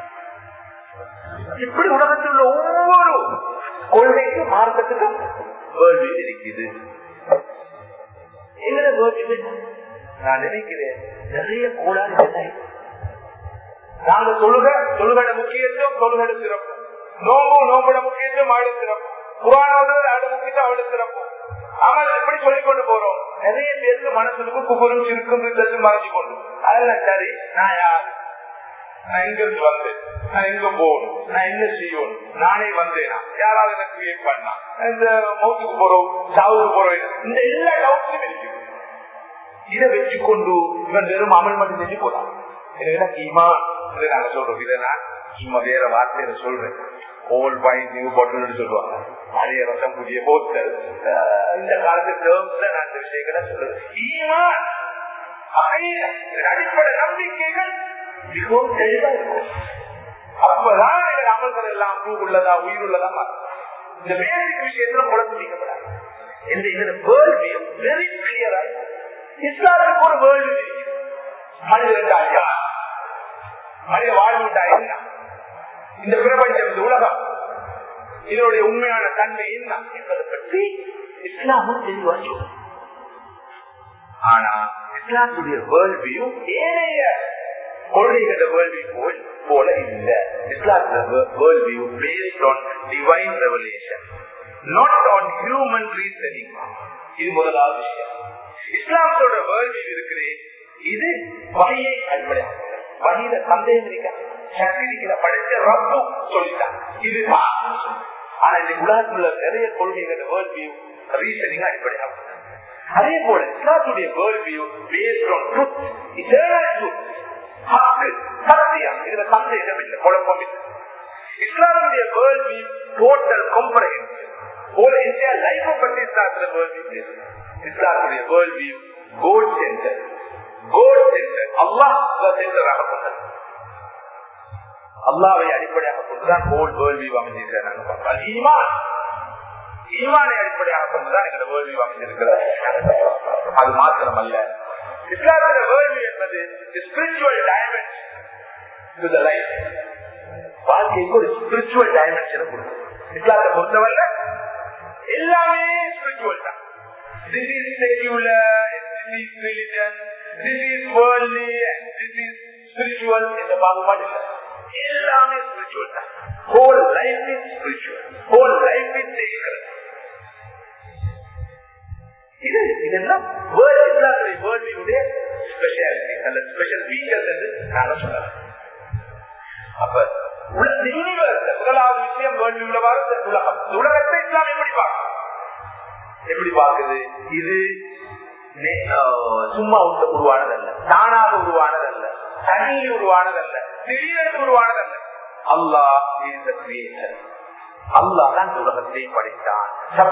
இப்படி உலகத்தில் உள்ள ஒவ்வொரு கொள்கைக்கும் மார்க்கத்துக்கும் வேள்வி இருக்குது எங்கட வேள்வி நான் நினைக்கிறேன் நிறைய கோளாறு நாங்க தொழுக தொழுகட முக்கியத்துவம் தொழுகட சிறப்பு நோம்பு நோம்புட முக்கியத்துவம் அவளை சிறப்பு புராணம் அவளை முக்கியத்துவம் அவளை சிறப்பு அமல் எப்படி சொல்லிக் கொண்டு போறோம் நிறைய பேருக்கு மனசுக்கு குபுரும் சிறுக்கும் மறைஞ்சு கொண்டு அதெல்லாம் சரி நான் யார் நான் எங்க இருந்து வந்தேன் நான் எங்க போகணும் நான் என்ன செய்யணும் நானே வந்தேனா யாராவது எனக்கு கிரியேட் பண்ணா இந்த மௌத்துக்கு போறோம் சாவுக்கு போறோம் இந்த எல்லா டவுட்ஸும் இருக்கு இதை வச்சுக்கொண்டு இவன் வெறும் அமல் மட்டும் செஞ்சு போறான் எனக்கு ஈமா இதை நாங்க சொல்றோம் இதை நான் சும்மா வேற வார்த்தையில சொல்றேன் ஓல் பாயிண்ட் நியூ பாட்டில் சொல்லுவாங்க பழைய ரசம் புதிய போத்தல் இந்த காலத்து டேர்ம்ஸ்ல நான் இந்த விஷயங்களை சொல்றேன் ஈமான் அடிப்படை நம்பிக்கைகள் மிகவும் தெளிவா இருக்கும் அப்பதான் எங்கள் அமல்கள் எல்லாம் பூ உள்ளதா உயிர் உள்ளதா இந்த பேசிக் விஷயத்துல குழந்தை நீக்கப்படாது இந்த இதோட வேர்ல்டு வெரி கிளியரா இஸ்லாத்துக்கு ஒரு வேர்ல்டு இருக்கு மனிதன் யார் மனித வாழ்வுட்டா என்ன இந்த பிரபஞ்சம் இந்த உலகம் இதனுடைய உண்மையான தன்மை என்ன என்பதை பற்றி இஸ்லாமும் தெளிவா சொல்லும் ஆனா இஸ்லாத்துடைய வேர்ல்ட் வியூ ஏனைய கொள்கைகள வேர்ல்ட் வியூ போல் போல இல்ல இஸ்லாத்துல world view based on divine revelation not on human reasoning இது முதலாவது விஷயம் இஸ்லாமத்தோட வேர்ல்ட் வியூ இருக்கிறேன் இது வகையை அடிப்படையாக வகையில சந்தேகம் இருக்கா சக்தி இருக்கிற படைச்ச ரப்பு சொல்லிட்டான் இது ஆனா இந்த உலகத்துல நிறைய கொள்கைகள் வேர்ல்ட் வியூ ரீசனிங் அடிப்படையாக அதே போல இஸ்லாத்துடைய world view based on truth eternal truth சத்தியம் இதுல சந்தேகம் இல்லை குழப்பம் இல்லை இஸ்லாமுடைய வேர்ல்ட் வியூ டோட்டல் கம்பரஹென்சிவ் ஒரு இந்தியா லைஃப் பற்றி இஸ்லாத்துல வேர்ல்ட் வியூ இஸ்லாமுடைய world view goal centre goal centre அல்லாஹ் சென்டராக கொண்டது அல்லாவை அடிப்படையாக கொண்டுதான் கோல் வேர்ல்ட் வியூ அமைஞ்சிருக்கிறாங்க ஈமான் ஈமானை அடிப்படையாக கொண்டுதான் எங்களை வேர்ல்ட் வியூ அமைஞ்சிருக்கிறார் அது மாத்திரம் அல்ல இஸ்லாமிய வேர்ல்ட் வியூ என்பது spiritual dimension to the life வாழ்க்கைக்கு ஒரு ஸ்பிரிச்சுவல் டைமென்ஷன் கொடுக்கும் இஸ்லாத்தை பொறுத்தவரை எல்லாமே ஸ்பிரிச்சுவல் தான் This is secular, this is religion, this is worldly, and this is spiritual இந்த பாகுபாடு இல்லை எல்லாமே ஸ்பிரிச்சுவல் தான் whole life is spiritual whole life is secular இது இதெல்லாம் வேர்ல்ட் இஸ்லாமுடைய வேர்ல்டுடைய ஸ்பெஷாலிட்டி அல்ல ஸ்பெஷல் ஃபீச்சர்ஸ் என்று நாங்க சொல்லலாம் அப்ப முதலாவது விஷயம் வேர்ல்டு உலகம் உலகத்தை இஸ்லாம் எப்படி பார்க்கும் எப்படி பார்க்குது இது சும்மா உருவானதல்ல தானாக உருவானதல்ல தனியில் உருவானதல்ல திடீரென்று உருவானதல்ல அல்லாஹ் இஸ் த கிரியேட்டர் அல்லாஹ் தான் உலகத்தை படைத்தான்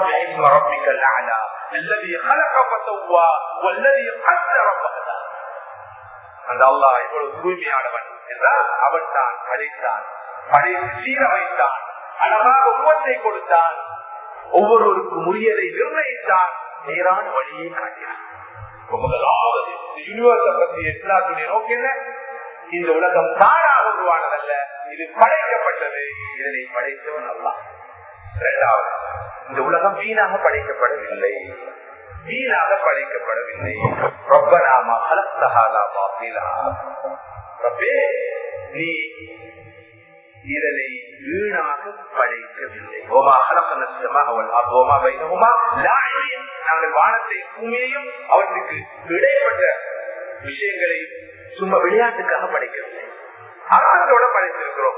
الذي خلق فسوى والذي قدر فهدى அந்த அல்லாஹ் இவ்வளவு தூய்மையானவன் என்றால் அவன் தான் படைத்தான் படைத்து சீர வைத்தான் அழகாக உருவத்தை கொடுத்தான் ஒவ்வொருவருக்கும் உரியதை நிர்ணயித்தான் நேரான வழியை காட்டினான் முதலாவது யூனிவர்ஸை பற்றி இஸ்லாத்துடைய நோக்கு என்ன இந்த உலகம் தானாக உருவானதல்ல இது படைக்கப்பட்டது இதனை படைத்தவன் அல்ல இரண்டாவது இந்த உலகம் வீணாக படைக்கப்படவில்லை வீணாக படைக்கப்படவில்லை ரொம்ப நாம அலத்தகாதா பாப்பிலா ரப்பே நீ இதனை வீணாக படைக்கவில்லை ஓமா அலப்பனமா அவள் ஓமா வைனகுமா நாங்கள் வானத்தை பூமியையும் அவற்றுக்கு இடைப்பட்ட விஷயங்களை சும்மா விளையாட்டுக்காக படைக்கவில்லை அர்த்தத்தோட படைத்திருக்கிறோம்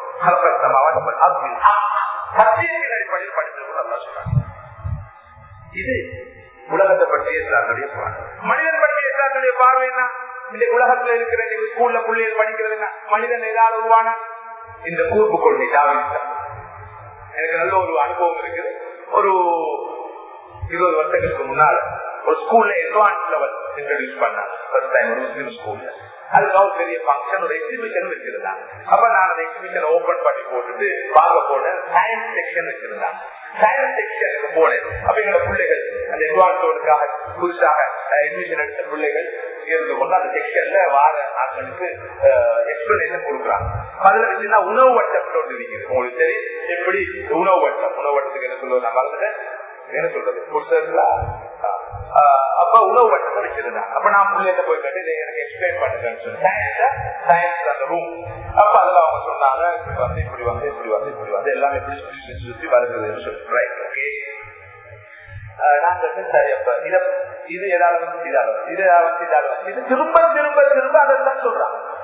சத்தியத்தின் அடிப்படையில் படைத்திருக்கிறோம் சொல்றாங்க இது உலகத்தை பற்றிய இஸ்லாத்துடைய பார்வை மனிதன் பற்றிய இஸ்லாத்துடைய பார்வை என்ன இந்த உலகத்துல இருக்கிற ஸ்கூல்ல பிள்ளைகள் படிக்கிறது என்ன மனிதன் ஏதாவது உருவானா இந்த கூர்ப்பு கொள்கை தாவித்தான் எனக்கு நல்ல ஒரு அனுபவம் இருக்குது ஒரு இருபது வருஷங்களுக்கு முன்னால ஒரு ஸ்கூல்ல அட்வான்ஸ் லெவல் இன்ட்ரடியூஸ் பண்ணாங்க ஃபர்ஸ்ட் டைம் ஒரு முஸ்லீம் ஸ்கூல்ல அதுக்காக ஒரு பெரிய ஃபங்க்ஷன் ஒரு எக்ஸிபிஷன் வச்சிருந்தாங்க அப்ப நான் அந்த எக்ஸிபிஷன் ஓபன் பண்ணி போட்டுட்டு பார்க்க போனேன் சயின்ஸ் செக்ஷன் வச்சிருந்தாங்க சயின்ஸ் செக்ஷனுக்கு போனேன் அப்ப எங்களோட பிள்ளைகள் அந்த அட்வான்ஸோடுக்காக புதுசாக அட்மிஷன் எடுத்த பிள்ளைகள் இருந்து கொண்டு அந்த செக்ஷன்ல வார நாட்களுக்கு எக்ஸ்பிளனேஷன் கொடுக்குறாங்க அதுல வச்சுன்னா உணவு வட்டம் ஒன்று இருக்குது உங்களுக்கு தெரியும் எப்படி உணவு வட்டம் உணவு வட்டத்துக்கு என்ன சொல்லுவது நான் மறந்துட்டேன் என்ன சொல்றது புதுசா அப்ப உணவு வட்டம் வச்சிருந்தாங்க அப்ப நான் பிள்ளைகிட்ட போய் கேட்டு இதை எனக்கு எக்ஸ்பிளைன் பண்ணுங்கன்னு சொல்லி சயின்ஸ் அந்த ரூம் அப்ப அதுல அவங்க சொன்னாங்க இப்படி வந்து இப்படி வந்து இப்படி வந்து இப்படி வந்து எல்லாமே எப்படி சுற்றி சுற்றி சுற்றி வருதுன்னு சொல்லி ரைட் ஓகே நான் கேட்டேன் சரி அப்ப இத இது ஏதாவது வந்து இதால இது ஏதாவது வந்து இதால வந்து இது திரும்ப திரும்ப திரும்ப அதான் சொல்றாங்க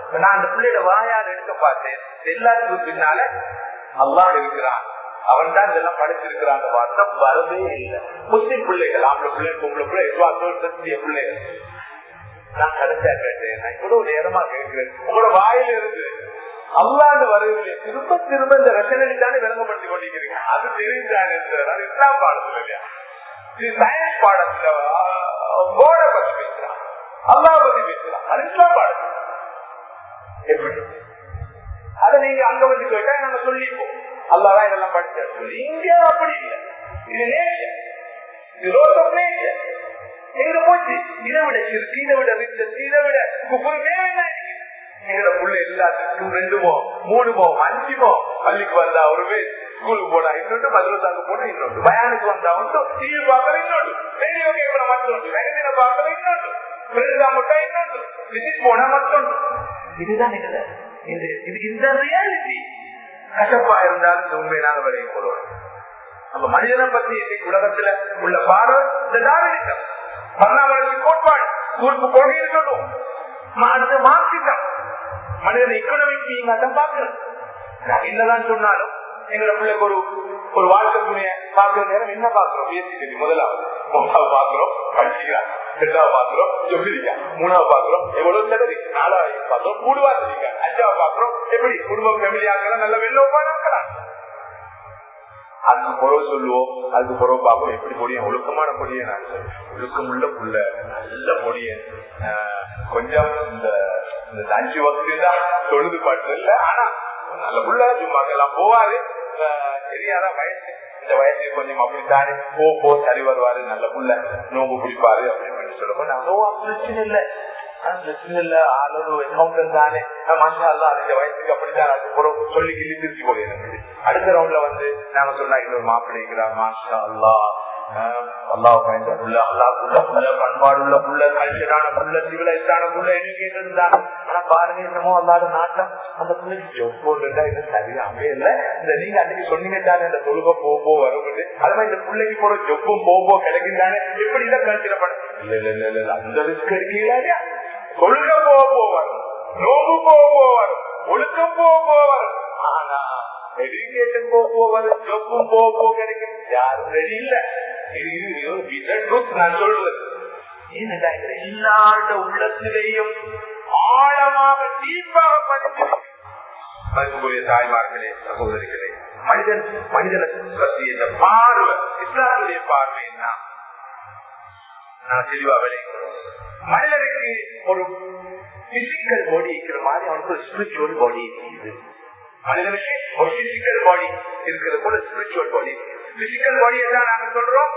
நான் அந்த பிள்ளையோட வாயால் எடுக்க பார்த்தேன் எல்லாத்துக்கும் பின்னால அல்லாஹ் இருக்கிறான் அவன் தான் இதெல்லாம் படிச்சிருக்கிறான் அந்த வார்த்தை வரவே இல்லை முஸ்லிம் பிள்ளைகள் ஆம்பளை பிள்ளை பொம்பளை பிள்ளை எவ்வளவு பிள்ளைகள் நான் கடைசியா கேட்டேன் நான் இவ்வளவு நேரமா கேட்கிறேன் உங்களோட வாயில இருந்து அல்லாண்டு வரவில்லை திரும்ப திரும்ப இந்த ரசனை தானே விளங்கப்படுத்தி கொண்டிருக்கிறீங்க அது தெரிஞ்சாங்க அது இஸ்லாம் பாடத்துல இல்லையா இது சயின்ஸ் பாடத்துல போர்ட பத்தி பேசுறான் அல்லா பத்தி பேசுறான் அது இஸ்லாம் பாடத்துல எப்படி அதை நீங்க அங்க வந்து கேட்டா நாங்க சொல்லிப்போம் அல்லாதான் இதெல்லாம் படிச்சா சொல்லி இங்க அப்படி இல்லை இது நேச்சர் இது ரோஸ் ஆஃப் நேச்சர் எங்க போச்சு இதை விட சிறுக்கு இதை விட ரிச்சஸ் இதை விட குப்புறமே எங்களோட புள்ள எல்லாத்துக்கும் ரெண்டுமோ மூணுமோ அஞ்சுமோ பள்ளிக்கு வந்தா ஒரு பேர் ஸ்கூலுக்கு போனா இன்னொன்று மதுரசாக்கு போனா இன்னொன்று பயானுக்கு வந்தா ஒன்று டிவி பார்க்கற இன்னொன்று ரேடியோ கேட்கற மற்றொன்று மேகசின பார்க்கற இன்னொன்று பிரிண்டா முட்டா இன்னொன்று விசிட் போனா மற்றொன்று இதுதான் எங்களை இது இது இந்த ரியாலிட்டி கசப்பா இருந்தாலும் இந்த உண்மை நாங்கள் விலையை போடுவோம் நம்ம மனிதனை பத்தி இன்னைக்கு உலகத்துல உள்ள பார்வை இந்த டார்வினிசம் பன்னாவளர்ச்சி கோட்பாடு கூர்ப்பு கொள்கை இருக்கட்டும் அடுத்து மார்க்கிட்டம் மனிதன் எக்கனாமிக் நீங்க அதான் பாக்குறது என்னதான் சொன்னாலும் எங்களை பிள்ளைக்கு ஒரு ஒரு வாழ்க்கை துணைய பாக்குற நேரம் என்ன பாக்குறோம் பிஎஸ்சி முதலாவது மூணாவது பாக்குறோம் படிச்சுக்கிறான் ரெண்டாவது பாக்குறோம் ஜொபிரிக்கா மூணாவது பாக்குறோம் எவ்வளவு செலவு நாலாவது பாக்குறோம் கூடுவா தெரியுங்க அஞ்சாவது பாக்குறோம் எப்படி குடும்பம் ஃபேமிலி ஆக்கலாம் நல்ல வெள்ளோப்பா இருக்கலாம் அதுக்கு புறவு சொல்லுவோம் அதுக்கு புறவு பார்ப்போம் எப்படி பொடியன் ஒழுக்கமான பொடியன் ஒழுக்கம் உள்ள புள்ள நல்ல பொடியன் கொஞ்சம் இந்த இந்த அஞ்சு வக்து தான் தொழுது பாட்டு இல்ல ஆனா நல்ல புள்ள சும்மா எல்லாம் போவாரு தெரியாத வயசு இந்த வயசு கொஞ்சம் அப்படித்தானே போ போ சரி வருவாரு நல்ல புள்ள நோம்பு பிடிப்பாரு அப்படின்னு சொல்லுவோம் நான் பிரச்சனை இல்லை பிரச்சனை இல்ல ஆளு அக்கௌண்ட் தானே மாஷா அல்லா அந்த வயசுக்கு அப்படித்தான் அது புறம் சொல்லி கிள்ளி திருச்சி போல எனக்கு அடுத்த ரவுண்ட்ல வந்து நாங்க சொன்னா இன்னொரு மாப்பிள்ளைங்களா மாஷா அல்லா அல்லாஹ் பயந்த புள்ள அல்லாஹ் புள்ள பண்பாடு உள்ள புள்ள கல்ச்சரான புள்ள சிவிலைஸான புள்ள எஜுகேட்டட் தான் ஆனா பாருங்க என்னமோ அல்லாத நாட்டம் அந்த பிள்ளைக்கு ஜொப் போட்டுட்டா இது சரியாவே இல்ல இந்த நீங்க அன்னைக்கு சொன்னீங்க தானே இந்த தொழுக போ போ வரும்போது அது மாதிரி இந்த பிள்ளைக்கு போற ஜொப்பும் போ போ கிடைக்குதானே எப்படி தான் கல்ச்சர பண்ண இல்ல இல்ல இல்ல இல்ல அந்த ரிஸ்க் இருக்கீங்களா கொள்கை போக போவார் நோம்பு போக போவார் ஒழுக்கம் போக போவார் ஆனா எஜுகேஷன் போக போவார் ஜொப்பும் போக போக கிடைக்கும் யாரும் ரெடி இல்ல நான் சொல்றது எல்லாரோட உள்ளத்திலேயும் ஆழமாக டீப்பாக பதிவு தாய்மார்களே சகோதரிகளே மனிதன் மனிதனை பற்றி இந்த பார்வை இஸ்லாத்துடைய பார்வை என்ன நான் தெளிவா விளைக்கிறோம் மனிதனுக்கு ஒரு பிசிக்கல் பாடி இருக்கிற மாதிரி அவனுக்கு ஒரு ஸ்பிரிச்சுவல் பாடி இருக்குது மனிதனுக்கு ஒரு பிசிக்கல் பாடி இருக்கிறது போல ஸ்பிரிச்சுவல் பாடி பிசிக்கல் பாடி தான் நாங்க சொல்றோம்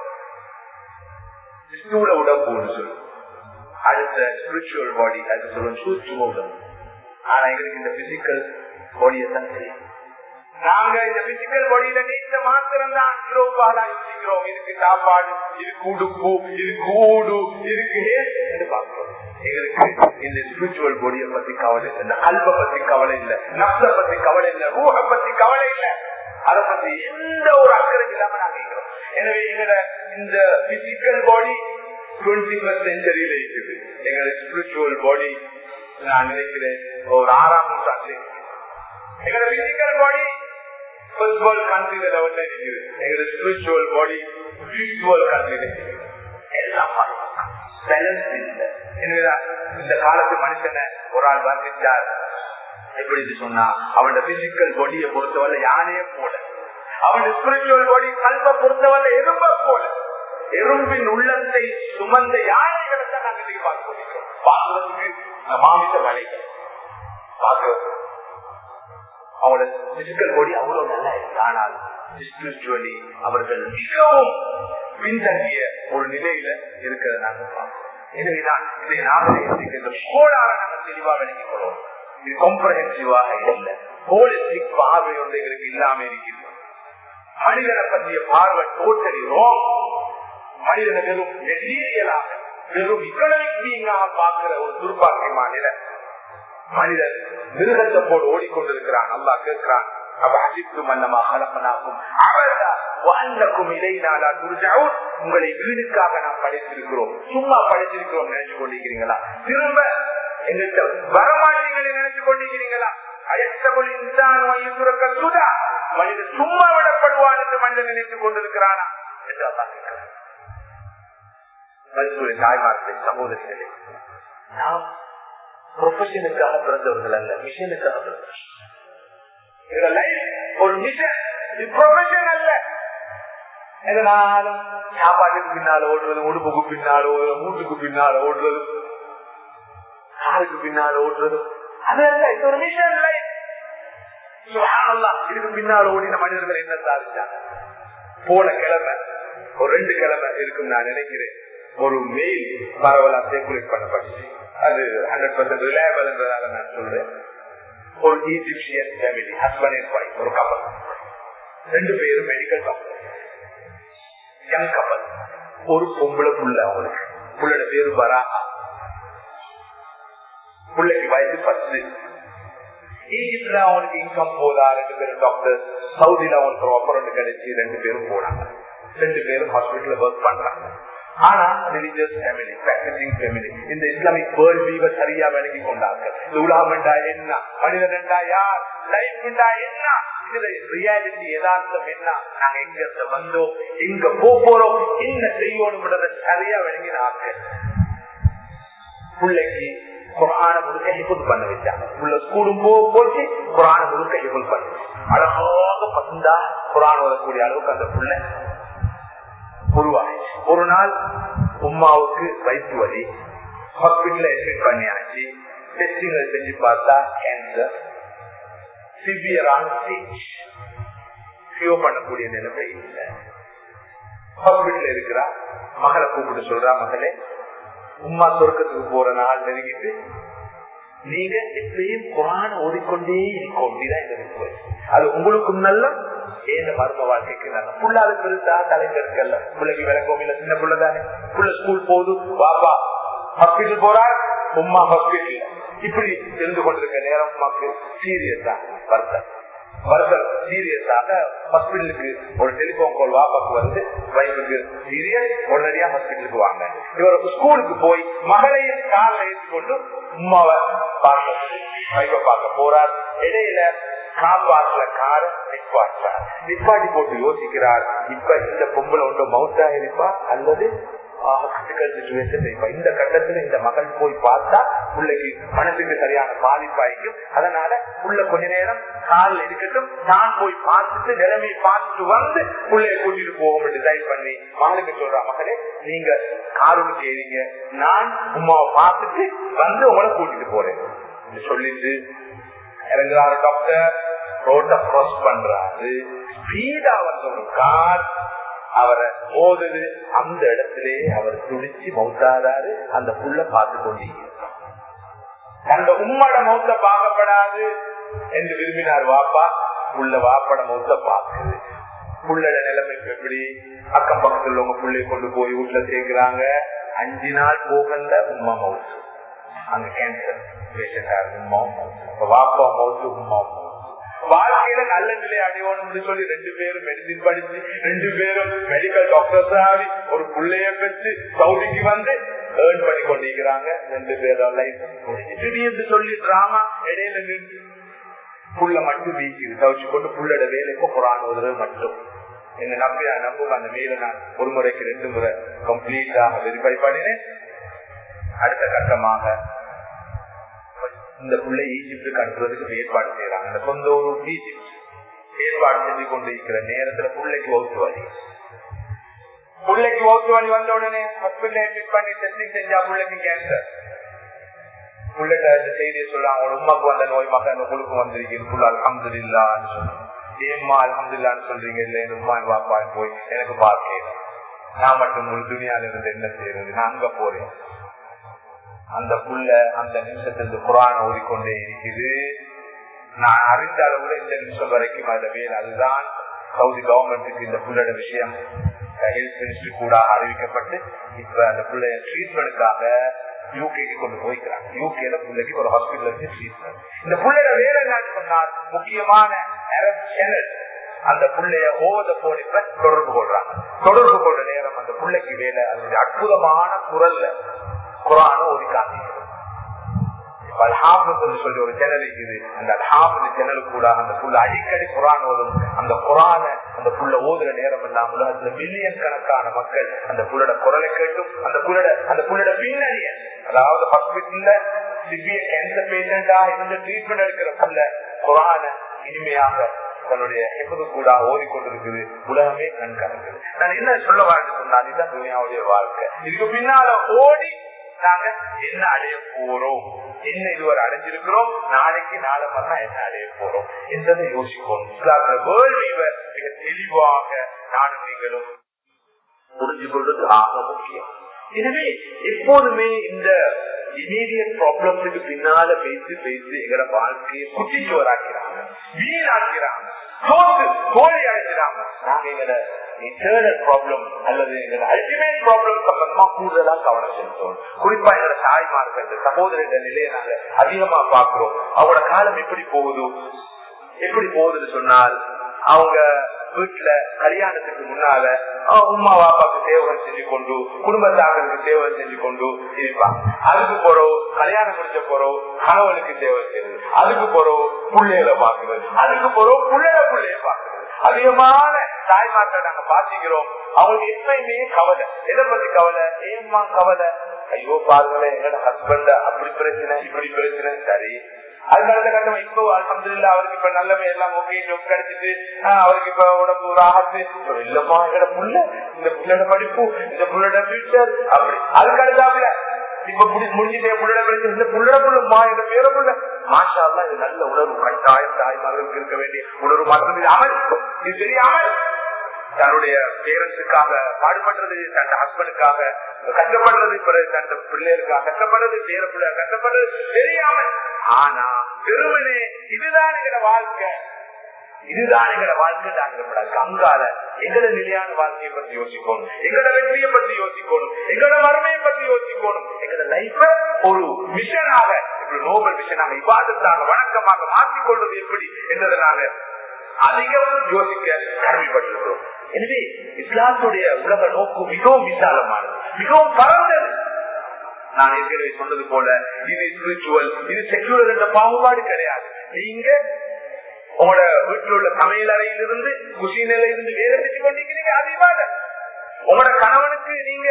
ஸ்தூல உடம்புன்னு சொல்லுவோம் அடுத்த ஸ்பிரிச்சுவல் பாடி அது சொல்லுவோம் சூட்சும உடம்பு ஆனா எங்களுக்கு இந்த பிசிக்கல் பாடியை தான் தெரியும் நாங்க இந்த பிசிக்கல் பாடியில நீச்ச மாத்திரம் தான் பாலா யோசிக்கிறோம் இதுக்கு சாப்பாடு இதுக்கு உடுப்பு இதுக்கு ஊடு இதுக்கு என்று பார்க்கிறோம் எங்களுக்கு இந்த ஸ்பிரிச்சுவல் பாடியை பத்தி கவலை இல்லை இந்த அல்ப பத்தி கவலை இல்லை நப்ச பத்தி கவலை இல்லை ரூஹ பத்தி கவலை இல்லை அதை பத்தி எந்த ஒரு அக்கறை இல்லாம நாங்க இருக்கிறோம் எனவே எங்களோட இந்த பிசிக்கல் பாடி டுவெண்ட்டி ஃபர்ஸ்ட் செஞ்சுரியில இருக்குது எங்களோட ஸ்பிரிச்சுவல் பாடி நான் நினைக்கிறேன் ஒரு ஆறாம் நூற்றாண்டு எங்களோட பிசிக்கல் பாடி ஃபர்ஸ்ட் வேர்ல்ட் கண்ட்ரில லெவல்ல இருக்குது எங்களோட ஸ்பிரிச்சுவல் பாடி ஃபிஃப்த் வேர்ல்ட் கண்ட்ரில எல்லாம் பேலன்ஸ் இல்லை எனவேதான் இந்த காலத்து மனுஷனை ஒரு ஆள் வர்ணிச்சார் எப்படி சொன்னா அவனோட பிசிக்கல் பாடியை பொறுத்தவரை யானையே போல அவன் ஸ்பிரிச்சுவல் பாடி கல்வ பொறுத்தவரை எறும்ப போல எறும்பின் உள்ளத்தை சுமந்த யானைகளை தான் நாங்கள் இன்னைக்கு பார்க்க முடிக்கிறோம் பார்க்கறதுக்கு மாமிச மலைகள் பார்க்கறது அவங்களோட பிசிக்கல் பாடி அவ்வளவு நல்லா இருக்கு ஆனால் ஸ்பிரிச்சுவலி அவர்கள் மிகவும் பின்தங்கிய ஒரு நிலையில இருக்கிறத நாங்கள் பார்க்கிறோம் எனவேதான் இதை நாங்கள் இந்த கோடாக நாங்கள் தெளிவாக விளங்கிக் கொள்வோம் இது காம்ப்ரஹென்சிவாக இல்லை ஹோலிஸ்டிக் பார்வை ஒன்று எங்களுக்கு இல்லாம இருக்கிறது மனிதனை பற்றிய பார்வை டோட்டலி ரோங் மனிதனை வெறும் மெட்டீரியலாக வெறும் இக்கனாமிக் பீங்காக பார்க்கிற ஒரு துர்பாக்கியமான நிலை மனிதன் மிருகத்தை போடு ஓடிக்கொண்டிருக்கிறான் நல்லா கேட்கிறான் உங்களை வீடுக்காக நாம் படைத்திருக்கிறோம் சும்மா படைத்திருக்கிறோம் நினைச்சு கொண்டிருக்கிறீங்களா திரும்ப எங்கள்கிட்ட வரமாட்டீங்களே நினைச்சு கொண்டிருக்கிறீங்களா அயத்தபுல் இன்சான் வயிற்றுக்க சுதா மனிதன் சும்மா விடப்படுவான் என்று மனிதன் நினைத்துக் கொண்டிருக்கிறானா என்று அல்லா கேட்கிறான் மருத்துவ தாய்மார்களே சகோதரிகளே நாம் ப்ரொஃபஷனுக்காக பிறந்தவர்கள் அல்ல மிஷனுக்காக பிறந்தவர்கள் ஒரு மிஷன் இது ப்ரொஃபஷன் அல்ல எதனாலும் சாப்பாட்டுக்கு பின்னால ஓடுறது உடுப்புக்கு பின்னால ஓடுறது மூட்டுக்கு பின்னால ஓடுறது காருக்கு பின்னால ஓடுறது அது அல்ல இது ஒரு மிஷன் லைஃப் இதுக்கு பின்னால ஓடின மனிதர்கள் என்ன சாதிச்சாங்க போன கிழமை ஒரு ரெண்டு கிழமை இருக்கும் நான் நினைக்கிறேன் ஒரு மெயில் பரவலா சேக்குலேட் பண்ணப்பட்டுச்சு அது ஹண்ட்ரட் பர்சன்ட் ரிலையபிள் என்றதால நான் சொல்றேன் ஒரு Egyptian family husband and wife ஒரு கப்பல் ரெண்டு பேரும் மெடிக்கல் டாக்டர் யங் கப்பல் ஒரு பொம்பளை புள்ள அவங்களுக்கு புள்ளோட பேரு பராஹா பிள்ளைக்கு வயசு பத்து ஈஜிப்ட்ல அவனுக்கு இன்கம் போதா ரெண்டு பேரும் டாக்டர் சவுதியில அவனுக்கு ஒரு ஆப்பரண்ட் கிடைச்சி ரெண்டு பேரும் போனாங்க ரெண்டு பேரும் ஹாஸ்பிட்டல்ல ஒர்க் பண்றாங்க ஆனா ரிலிஜியஸ் ஃபேமிலி பிராக்டிசிங் ஃபேமிலி இந்த இஸ்லாமிக் வேர்ல்ட் வீவ சரியா விளங்கி கொண்டாங்க இந்த உலகம் என்றா என்ன மனிதன் என்றா யார் லைஃப் என்றா என்ன இதுல ரியாலிட்டி யதார்த்தம் என்ன நாங்க எங்க இருந்து வந்தோம் எங்க போறோம் என்ன செய்யணும் சரியா விளங்கினாங்க பிள்ளைக்கு குரான முழுக்க ஹிபுல் பண்ண வச்சாங்க உள்ள ஸ்கூலும் போ போச்சு குரான முழுக்க ஹிபுல் பண்ண அழகாக பசந்தா குரான் வரக்கூடிய அளவுக்கு அந்த புள்ள உருவாயிச்சு ஒரு நாள் உமாவுக்கு வயிற்று வலி ஹாஸ்பிட்டல் அட்மிட் பண்ணியாச்சு டெஸ்டிங் செஞ்சு பார்த்தா கேன்சர் சிவியரான ஸ்டேஜ் கியூர் பண்ணக்கூடிய நிலைமை இல்லை ஹாஸ்பிட்டல் இருக்கிறா மகளை கூப்பிட்டு சொல்றா மகளே உமா சொர்க்கத்துக்கு போற நாள் நெருங்கிட்டு நீங்க எப்பயும் குரான ஓடிக்கொண்டே இருக்கும் அப்படிதான் இந்த அது உங்களுக்கும் நல்ல ஏந்த மரும வாழ்க்கைக்கு நல்ல புள்ளாது பெருசா தலைஞர்கள்ல பிள்ளைக்கு விளக்கம் இல்ல சின்ன புள்ள தானே புள்ள ஸ்கூல் போகுது பாப்பா ஹாஸ்பிட்டல் போறார் உமா ஹாஸ்பிட்டல் இப்படி தெரிந்து கொண்டிருக்க நேரம் உமாக்கு சீரியஸா வருத்தம் வருத்தம் சீரியஸாக ஹாஸ்பிட்டலுக்கு ஒரு டெலிபோன் கால் வாப்பாக்கு வந்து வைஃபுக்கு சீரியஸ் உடனடியா ஹாஸ்பிட்டலுக்கு வாங்க இவர் ஸ்கூலுக்கு போய் மகளையும் காரில் ஏற்றிக்கொண்டு உமாவை பார்க்க வைஃபை பார்க்க போறார் இடையில காப்பாற்றுல கார நிப்பாட்டுறார் நிப்பாட்டி போட்டு யோசிக்கிறார் இப்ப இந்த பொம்பளை ஒன்று மவுத்தா இருப்பா அல்லது இந்த கட்டத்துல இந்த மகள் போய் பார்த்தா பிள்ளைக்கு மனசுக்கு சரியான பாதிப்பாய்க்கும் அதனால உள்ள கொஞ்ச நேரம் காலில் இருக்கட்டும் நான் போய் பார்த்துட்டு நிலைமையை பார்த்துட்டு வந்து பிள்ளைய கூட்டிட்டு போகும் டிசைன் பண்ணி மகளுக்கு சொல்றா மகளே நீங்க காருக்கு ஏறீங்க நான் உமாவை பார்த்துட்டு வந்து உங்களை கூட்டிட்டு போறேன் சொல்லிட்டு இறங்குறாரு டாக்டர் ரோட்ட கிராஸ் பண்றாரு ஸ்பீடா வந்து ஒரு கார் அவரை ஓதுது அந்த இடத்திலே அவர் துடிச்சு மௌத்தாதாரு அந்த புள்ள பார்த்து கொண்டிருக்கிறார் அந்த உம்மட மௌத்த பார்க்கப்படாது என்று விரும்பினார் வாப்பா உள்ள வாப்பட மௌத்த பார்க்குது புள்ளட நிலைமைக்கு எப்படி அக்கம் பக்கத்துல உள்ளவங்க புள்ளைய கொண்டு போய் வீட்டுல சேர்க்கிறாங்க அஞ்சு நாள் போகல உமா மவுத்து அங்க கேன்சர் பேஷண்டா இருக்கு உமா மவுத்து வாப்பா மவுத்து உமா மவுத்து வாழ்க்கையில நல்ல நிலை அடையணும்னு சொல்லி ரெண்டு பேரும் மெடிசின் படிச்சு ரெண்டு பேரும் மெடிக்கல் டாக்டர்ஸ் ஆகி ஒரு பிள்ளைய பெற்று சவுதிக்கு வந்து ஏர்ன் பண்ணி கொண்டிருக்கிறாங்க ரெண்டு பேரும் லைஃப் திடீர்னு சொல்லி டிராமா இடையில நின்று புள்ள மட்டும் வீக்குது தவிச்சு கொண்டு புள்ளோட வேலைக்கு குரான் உதவி மட்டும் என்ன நம்பி நம்பும் அந்த மேல நான் ஒரு முறைக்கு ரெண்டு முறை கம்ப்ளீட்டாக வெரிஃபை பண்ணினேன் அடுத்த கட்டமாக இந்த பிள்ளை ஈஜிப்டுக்கு அனுப்புறதுக்கு ஏற்பாடு செய்யறாங்க அந்த சொந்த ஊர் ஈஜிப்ட் ஏற்பாடு செஞ்சு கொண்டு இருக்கிற நேரத்துல பிள்ளைக்கு ஓட்டு வலி பிள்ளைக்கு ஓட்டு வலி வந்த உடனே ஹாஸ்பிட்டல் அட்மிட் பண்ணி டெஸ்டிங் செஞ்சா பிள்ளைக்கு கேன்சர் பிள்ளைகிட்ட இந்த செய்தியை சொல்ல அவங்க உமாக்கு வந்த நோய் மகன் உங்களுக்கு வந்திருக்கு புள்ள அலமது இல்லான்னு சொன்னாங்க ஏம்மா அலமது இல்லான்னு சொல்றீங்க இல்ல என் உமா பாப்பா போய் எனக்கு பார்க்க நான் மட்டும் முழு துணியால இருந்து என்ன செய்யறது நான் அங்க போறேன் அந்த புள்ள அந்த நிமிஷத்திலிருந்து குரான் ஓடிக்கொண்டே இருக்குது நான் அறிந்த அளவுல இந்த நிமிஷம் வரைக்கும் அதுல வேலை அதுதான் சவுதி கவர்மெண்ட்டுக்கு இந்த புள்ளோட விஷயம் ஹெல்த் மினிஸ்ட்ரி கூட அறிவிக்கப்பட்டு இப்ப அந்த பிள்ளைய ட்ரீட்மெண்ட்டுக்காக யூகேக்கு கொண்டு போய்க்கிறாங்க யூகேல பிள்ளைக்கு ஒரு ஹாஸ்பிட்டல் இருந்து ட்ரீட்மெண்ட் இந்த பிள்ளையோட வேலை என்னன்னு சொன்னால் முக்கியமான அரப் சேனல் அந்த பிள்ளைய ஓத போனிப்ப தொடர்பு கொள்றாங்க தொடர்பு கொள்ற நேரம் அந்த பிள்ளைக்கு வேலை அதனுடைய அற்புதமான குரல்ல குரான ஓதி காட்டிக்கிறோம் அல்ஹாஃபிஸ் சொல்லி ஒரு சேனல் இருக்குது அந்த அல்ஹாஃபிஸ் சேனலுக்கு கூட அந்த புள்ள அடிக்கடி குரான் ஓதும் அந்த குரான அந்த புள்ள ஓதுற நேரம் எல்லாம் உலகத்துல மில்லியன் கணக்கான மக்கள் அந்த புள்ளோட குரலை கேட்டும் அந்த புள்ளோட அந்த புள்ளோட பின்னணிய அதாவது ஹாஸ்பிட்டல்ல சிவியர் கேன்சர் பேஷண்டா இருந்து ட்ரீட்மெண்ட் எடுக்கிற புள்ள குரான இனிமையாக தன்னுடைய எப்போது கூட ஓதிக்கொண்டிருக்குது உலகமே கண் கலங்குது நான் என்ன சொல்ல வாழ்ந்து சொன்னால் இதுதான் துணியாவுடைய வாழ்க்கை இதுக்கு பின்னால ஓடி நாங்க என்ன அடைய போறோம் என்ன இதுவரை அடைஞ்சிருக்கிறோம் நாளைக்கு நாளை மறுநாள் என்ன அடைய போறோம் என்றதை யோசிப்போம் இஸ்லாமிய வேர்ல்டு மிக தெளிவாக நானும் நீங்களும் புரிஞ்சு கொள்வது ஆக முக்கியம் எனவே எப்போதுமே இந்த இமீடியட் ப்ராப்ளம்ஸுக்கு பின்னால பேசி பேசி எங்களோட வாழ்க்கையை குட்டிச்சுவராக்கிறாங்க வீணாக்கிறாங்க தோத்து தோல்வி அடைக்கிறாங்க நாங்க எங்களோட இன்டர்னல் ப்ராப்ளம் அல்லது எங்களோட அல்டிமேட் ப்ராப்ளம் சம்பந்தமா கூடுதலா கவனம் செலுத்துவோம் குறிப்பா எங்களோட தாய்மார்கள் இந்த சகோதரர்கள் நிலையை நாங்க அதிகமா பாக்குறோம் அவங்களோட காலம் எப்படி போகுது எப்படி போகுதுன்னு சொன்னால் அவங்க வீட்டுல கல்யாணத்துக்கு முன்னால உமா பாப்பாக்கு சேவகம் செஞ்சு கொண்டு குடும்பத்தாங்களுக்கு சேவகம் செஞ்சு கொண்டு இருப்பாங்க அதுக்கு போறோம் கல்யாணம் முடிச்ச போறோம் கணவனுக்கு சேவை செய்யுது அதுக்கு போறோம் பிள்ளைகளை பாக்குறது அதுக்கு போறோம் பிள்ளைய பிள்ளைய பாக்குறது அதிகமான தாய்மார்கள் நாங்க பாத்திக்கிறோம் அவங்களுக்கு எப்பயுமே கவலை எதை பத்தி கவலை ஏம்மா கவலை ஐயோ பாருங்களேன் எங்களோட ஹஸ்பண்ட் அப்படி பிரச்சனை இப்படி பிரச்சனை சரி அதுக்கு அடுத்த கட்டம் இப்போ அலமதுல்ல அவருக்கு இப்ப நல்லவே எல்லாம் ஓகே ஜொப் கிடைச்சிட்டு அவருக்கு இப்ப உடம்பு ராகத்து இல்லம்மா எங்கட புள்ள இந்த புள்ளோட படிப்பு இந்த புள்ளோட ஃபியூச்சர் அப்படி அதுக்கு அடுத்தாப்புல இப்ப முடிஞ்சுட்டே புள்ளோட பிரச்சனை இந்த புள்ளோட புள்ளமா எங்க பேர புள்ள மாஷா இது நல்ல உணர்வு கட்டாயம் தாய்மார்களுக்கு இருக்க வேண்டிய உணர்வு மட்டும் இது அமல் இது தெரியாமல் தன்னுடைய பேரண்ட்ஸுக்காக பாடுபடுறது தன் ஹஸ்பண்டுக்காக கஷ்டப்படுறது தன் பிள்ளைகளுக்காக கஷ்டப்படுறது பேர பிள்ளை கஷ்டப்படுறது தெரியாமல் ஆனா வெறுமனே இதுதான் எங்களோட வாழ்க்கை இதுதான் எங்களோட வாழ்க்கை தாங்கப்படாது அங்கால எங்களோட நிலையான வாழ்க்கையை பத்தி யோசிக்கணும் எங்களோட வெற்றியை பத்தி யோசிக்கணும் எங்களோட வறுமையை பத்தி யோசிக்கணும் எங்களோட லைஃப ஒரு மிஷனாக இப்படி நோபல் மிஷனாக விவாதத்தாக வணக்கமாக மாற்றிக்கொள்வது எப்படி என்பதை நாங்க அதிகம் யோசிக்க கடமைப்பட்டிருக்கிறோம் எனவே இஸ்லாத்துடைய உலக நோக்கு மிகவும் விசாலமானது மிகவும் பரந்தது நான் ஏற்கனவே சொன்னது போல இது ஸ்பிரிச்சுவல் இது செக்யூலர் என்ற பாகுபாடு கிடையாது நீங்க உங்களோட வீட்டில் உள்ள சமையல் அறையிலிருந்து குசிநிலையில இருந்து வேலை செஞ்சு கொண்டிருக்கிறீங்க அது விவாதம் உங்களோட கணவனுக்கு நீங்க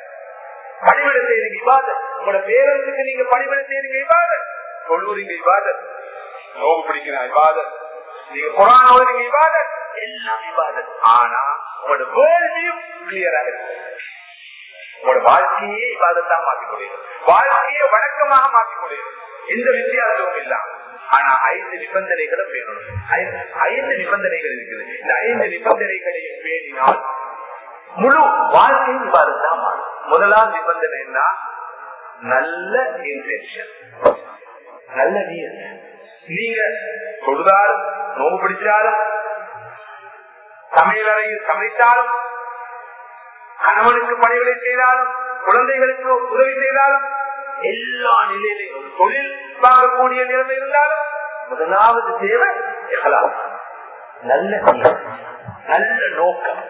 பணிவிட செய்றீங்க விவாதம் உங்களோட பேரனுக்கு நீங்க பணிவிட செய்றீங்க விவாதம் சொல்லுறீங்க விவாதம் நோவு பிடிக்கிற விவாதம் நீங்க குரான் ஓதுறீங்க விவாதம் எல்லாம் விவாதம் ஆனா உங்களோட வேர்ல்ட் வியூ கிளியரா இருக்கு உங்களோட வாழ்க்கையே விவாதத்தாக மாற்றிக் கொள்ளும் வாழ்க்கையை வழக்கமாக மாற்றிக் கொள்ளும் எந்த வித்தியாசமும் இல்லாம ஆனா ஐந்து நிபந்தனைகளும் வேணும் ஐந்து நிபந்தனைகள் இருக்குது இந்த ஐந்து நிபந்தனைகளையும் பேணினால் முழு வாழ்க்கையும் விவாதத்தான் மாறும் முதலாம் நிபந்தனை என்ன நல்ல இன்டென்ஷன் நல்ல நீர் நீங்க தொழுதாலும் நோவு பிடிச்சாலும் சமையலறையில் சமைத்தாலும் கணவனுக்கு பணிகளை செய்தாலும் குழந்தைகளுக்கு உதவி செய்தாலும் எல்லா நிலையிலும் தொழில் பார்க்கக்கூடிய நிலைமை இருந்தாலும் முதலாவது தேவை எகலாம் நல்ல நீர் நல்ல நோக்கம்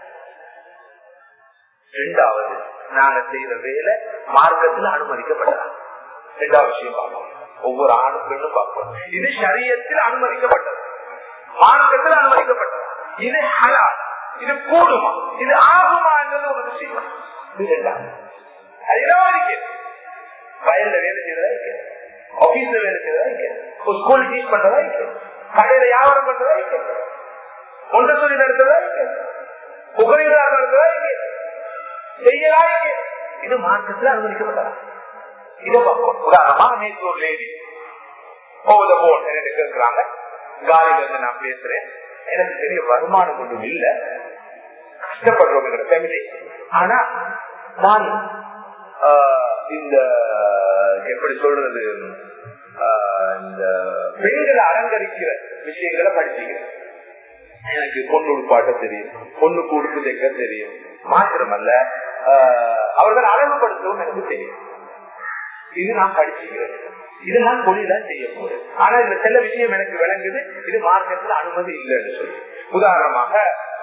இரண்டாவது நாங்க செய்யற வேலை மார்க்கத்தில் அனுமதிக்கப்பட்டதா இரண்டாவது விஷயம் பார்ப்போம் ஒவ்வொரு ஆணும் பெண்ணும் பார்ப்போம் இது சரியத்தில் அனுமதிக்கப்பட்டது மார்க்கத்தில் அனுமதிக்கப்பட்டது இது ஹலால் இது கூடுமா இது ஆகுமா என்றது ஒரு விஷயம் இது இரண்டாவது அது என்னவா இருக்கிறது வயல்ல வேலை செய்யறதா இருக்கிறது ஆபீஸ்ல வேலை செய்யறதா இருக்கிறது ஒரு ஸ்கூல் டீச் பண்றதா இருக்கிறது கடையில வியாபாரம் பண்றதா இருக்கிறது ஒன்ற சொல்லி நடத்துறதா இருக்கிறது புகழிதார் நடத்துறதா இருக்கிறது செய்யலா இருக்கிறது இது மார்க்கத்தில் அனுமதிக்கப்பட்டதா இதை பார்ப்போம் உதாரணமா நேற்று ஒரு லேடி ஓத போன் எனக்கு இருக்கிறாங்க காலில இருந்து நான் பேசுறேன் எனக்கு பெரிய வருமானம் ஒன்றும் இல்ல கஷ்டப்படுறோம் எங்க ஃபேமிலி ஆனா நான் இந்த எப்படி சொல்றது இந்த பெண்களை அலங்கரிக்கிற விஷயங்களை படிச்சுக்கிறேன் எனக்கு பொண்ணு உடுப்பாட்ட தெரியும் பொண்ணுக்கு உடுப்பு தைக்க தெரியும் மாத்திரமல்ல அவர்கள் அழகுபடுத்தவும் எனக்கு தெரியும் இது நான் படிச்சுக்கிறேன் இது நான் தொழிலா செய்ய போறேன் ஆனா இந்த சில விஷயம் எனக்கு விளங்குது இது மார்க்கெட்ல அனுமதி இல்லைன்னு சொல்லி உதாரணமாக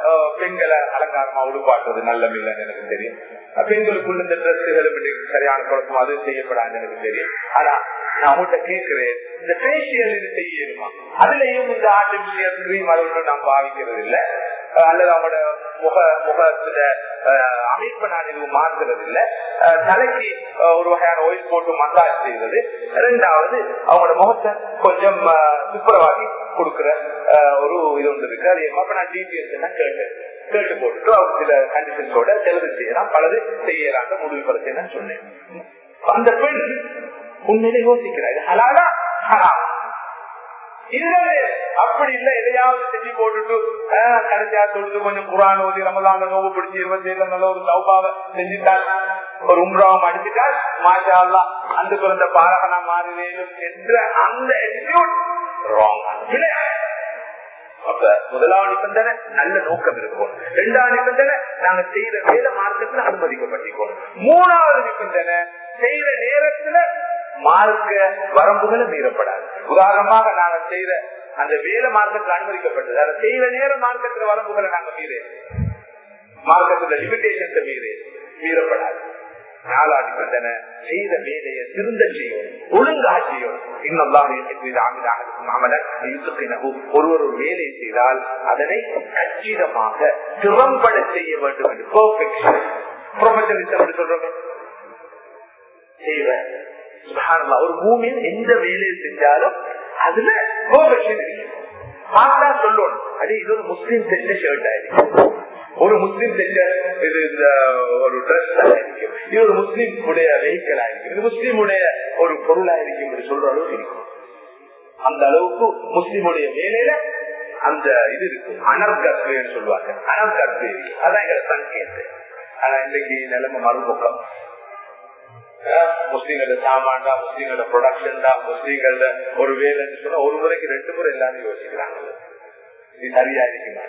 அஹ், பெண்களை அலங்காரமா உடுப்பாட்டுறது நல்ல இல்லைன்னு எனக்கு தெரியும் அஹ், பெண்களுக்குள்ள இந்த ட்ரெஸ்ஸுகளும் சரியான குழப்பம் அது செய்யப்படாது எனக்கு தெரியும் ஆனா நான் உங்கள்கிட்ட கேட்கிறேன் இந்த ஃபேஷியல் இது செய்யணுமா அதுலயும் இந்த ஆர்டிபிஷியல் கிரீம் அது நான் பாவிக்கிறது இல்ல அஹ், அல்லது அவங்களோட முக முகத்துல அஹ், அமைப்பை நான் எதுவும் மாற்றுறது இல்ல அஹ், தலைக்கு அஹ், ஒரு வகையான ஆயில் போட்டு மசாஜ் செய்வது ரெண்டாவது அவங்களோட முகத்தை கொஞ்சம் அஹ், துப்புரவாக்கி கொடுக்கிற அஹ், ஒரு இது ஒன்று இருக்கு அது அப்ப நான் டிபிஎஸ் எல்லாம் கேட்டேன் கேட்டு போட்டுட்டு அவங்க சில கண்டிஷன்ஸோட செலவு செய்யலாம் பலது செய்யறாங்க முடிவு பிரச்சனை சொன்னேன் அந்த பெண் உண்மையிலே யோசிக்கிறார் இது ஹலாலா ஹராம் இல்லவே அப்படி இல்ல எதையாவது செஞ்சு போட்டுட்டு ஆஹ், கடைசியா சொல்லுது கொஞ்சம் குரான் ஓதி ரமலான நோவு பிடிச்சி இருபத்தி ஏழு நல்ல ஒரு சௌபாவை செஞ்சுட்டால் ஒரு உம்ராவும் அடிச்சுட்டால் மாஷா அல்லாஹ் அந்த பிறந்த பாரகனா மாறினேனும் என்ற அந்த attitude wrong. இல்லையா அப்ப முதலாவது நிபந்தனை நல்ல நோக்கம் இருக்கும் இரண்டாவது நிபந்தனை நாங்க செய்யற வேலை மார்க்கத்துல அனுமதிக்கப்பட்டிருக்கோம் மூணாவது நிபந்தனை செய்யற நேரத்துல மார்க்க வரம்புகளை மீறப்படாது உதாரணமாக நாங்க செய்யற அந்த வேலை மார்க்கத்துல அனுமதிக்கப்பட்டது அதை செய்யற நேரம் மார்க்கத்துல வரம்புகளை நாங்க மீறே மார்க்கத்துல லிமிடேஷன்ஸ் மீறே மீறப்படாது நாலாவது நிபந்தனை செய்த வேலையை திருந்த செய்யும் ஒழுங்கா செய்யும் ஒருவர் ஒரு வேலை செய்தால் அதனை கச்சிதமாக திறம்பட செய்ய வேண்டும் என்று பெர்ஃபெக்ஷன் ப்ரொஃபஷனலிசம் சொல்றோமே செய்வேன் சுப்ஹானல்லாஹ். ஒரு பூமியில் எந்த வேலையை செஞ்சாலும் அதுல பெர்ஃபெக்ஷன் இருக்கு பார்த்தா சொல்லணும் அது இது ஒரு முஸ்லீம் செஞ்ச ஷர்ட் ஆயிருக்கு ஒரு முஸ்லீம் செஞ்ச இது இந்த ஒரு ட்ரெஸ் ஆயிருக்கும் இது ஒரு முஸ்லீம் உடைய வெஹிக்கல் ஆயிருக்கும் இது முஸ்லீம் உடைய ஒரு பொருளா இருக்கும் என்று சொல்ற அளவுக்கு இருக்கும் அந்த அளவுக்கு முஸ்லீமுடைய வேலையில அந்த இது இருக்கும் அனர்கத்வேன்னு சொல்லுவாங்க அனர்கத்வே இருக்கு அதான் எங்களை சங்கேத்து ஆனா இன்னைக்கு நிலைமை மறுபக்கம் முஸ்லீம்களோட சாமான் தான் முஸ்லீம்களோட ப்ரொடக்ஷன் தான் முஸ்லீம்களோட ஒரு வேலைன்னு சொன்னா ஒரு முறைக்கு ரெண்டு முறை எல்லாரும் யோசிக்கிறாங்க இது சரியா இருக்குமா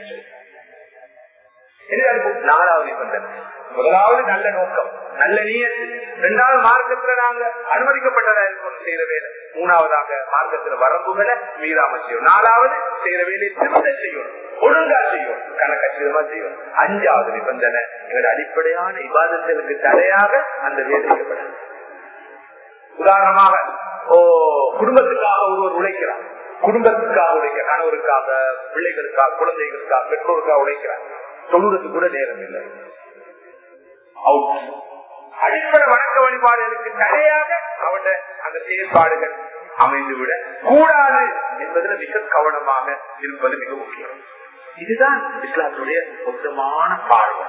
இது அது நாலாவது நிபந்தனை முதலாவது நல்ல நோக்கம் நல்ல நீயத்து இரண்டாவது மார்க்கத்துல நாங்க அனுமதிக்கப்பட்டதா இருக்கணும் செய்யற வேலை மூணாவதாக மார்க்கத்துல வரம்புகளை மீறாம செய்யும் நாலாவது செய்யற வேலையை திருத்த செய்யணும் ஒழுங்கா செய்யும் கணக்கச்சிதமா செய்யும் அஞ்சாவது நிபந்தனை எங்களுடைய அடிப்படையான விவாதங்களுக்கு தடையாக அந்த வேலை செய்யப்படாது உதாரணமாக ஓ குடும்பத்துக்காக ஒருவர் உழைக்கிறார் குடும்பத்துக்காக உழைக்க கணவருக்காக பிள்ளைகளுக்காக குழந்தைகளுக்காக பெற்றோருக்காக உழைக்கிறார் சொல்லுறதுக்கு கூட நேரம் இல்லை Out. அடிப்படை வணக்க வழிபாடுகளுக்கு தடையாக அவட அந்த செயல்பாடுகள் அமைந்துவிட கூடாது என்பதில் மிக கவனமாக இருப்பது மிக முக்கியம் இதுதான் இஸ்லாத்துடைய மொத்தமான பார்வை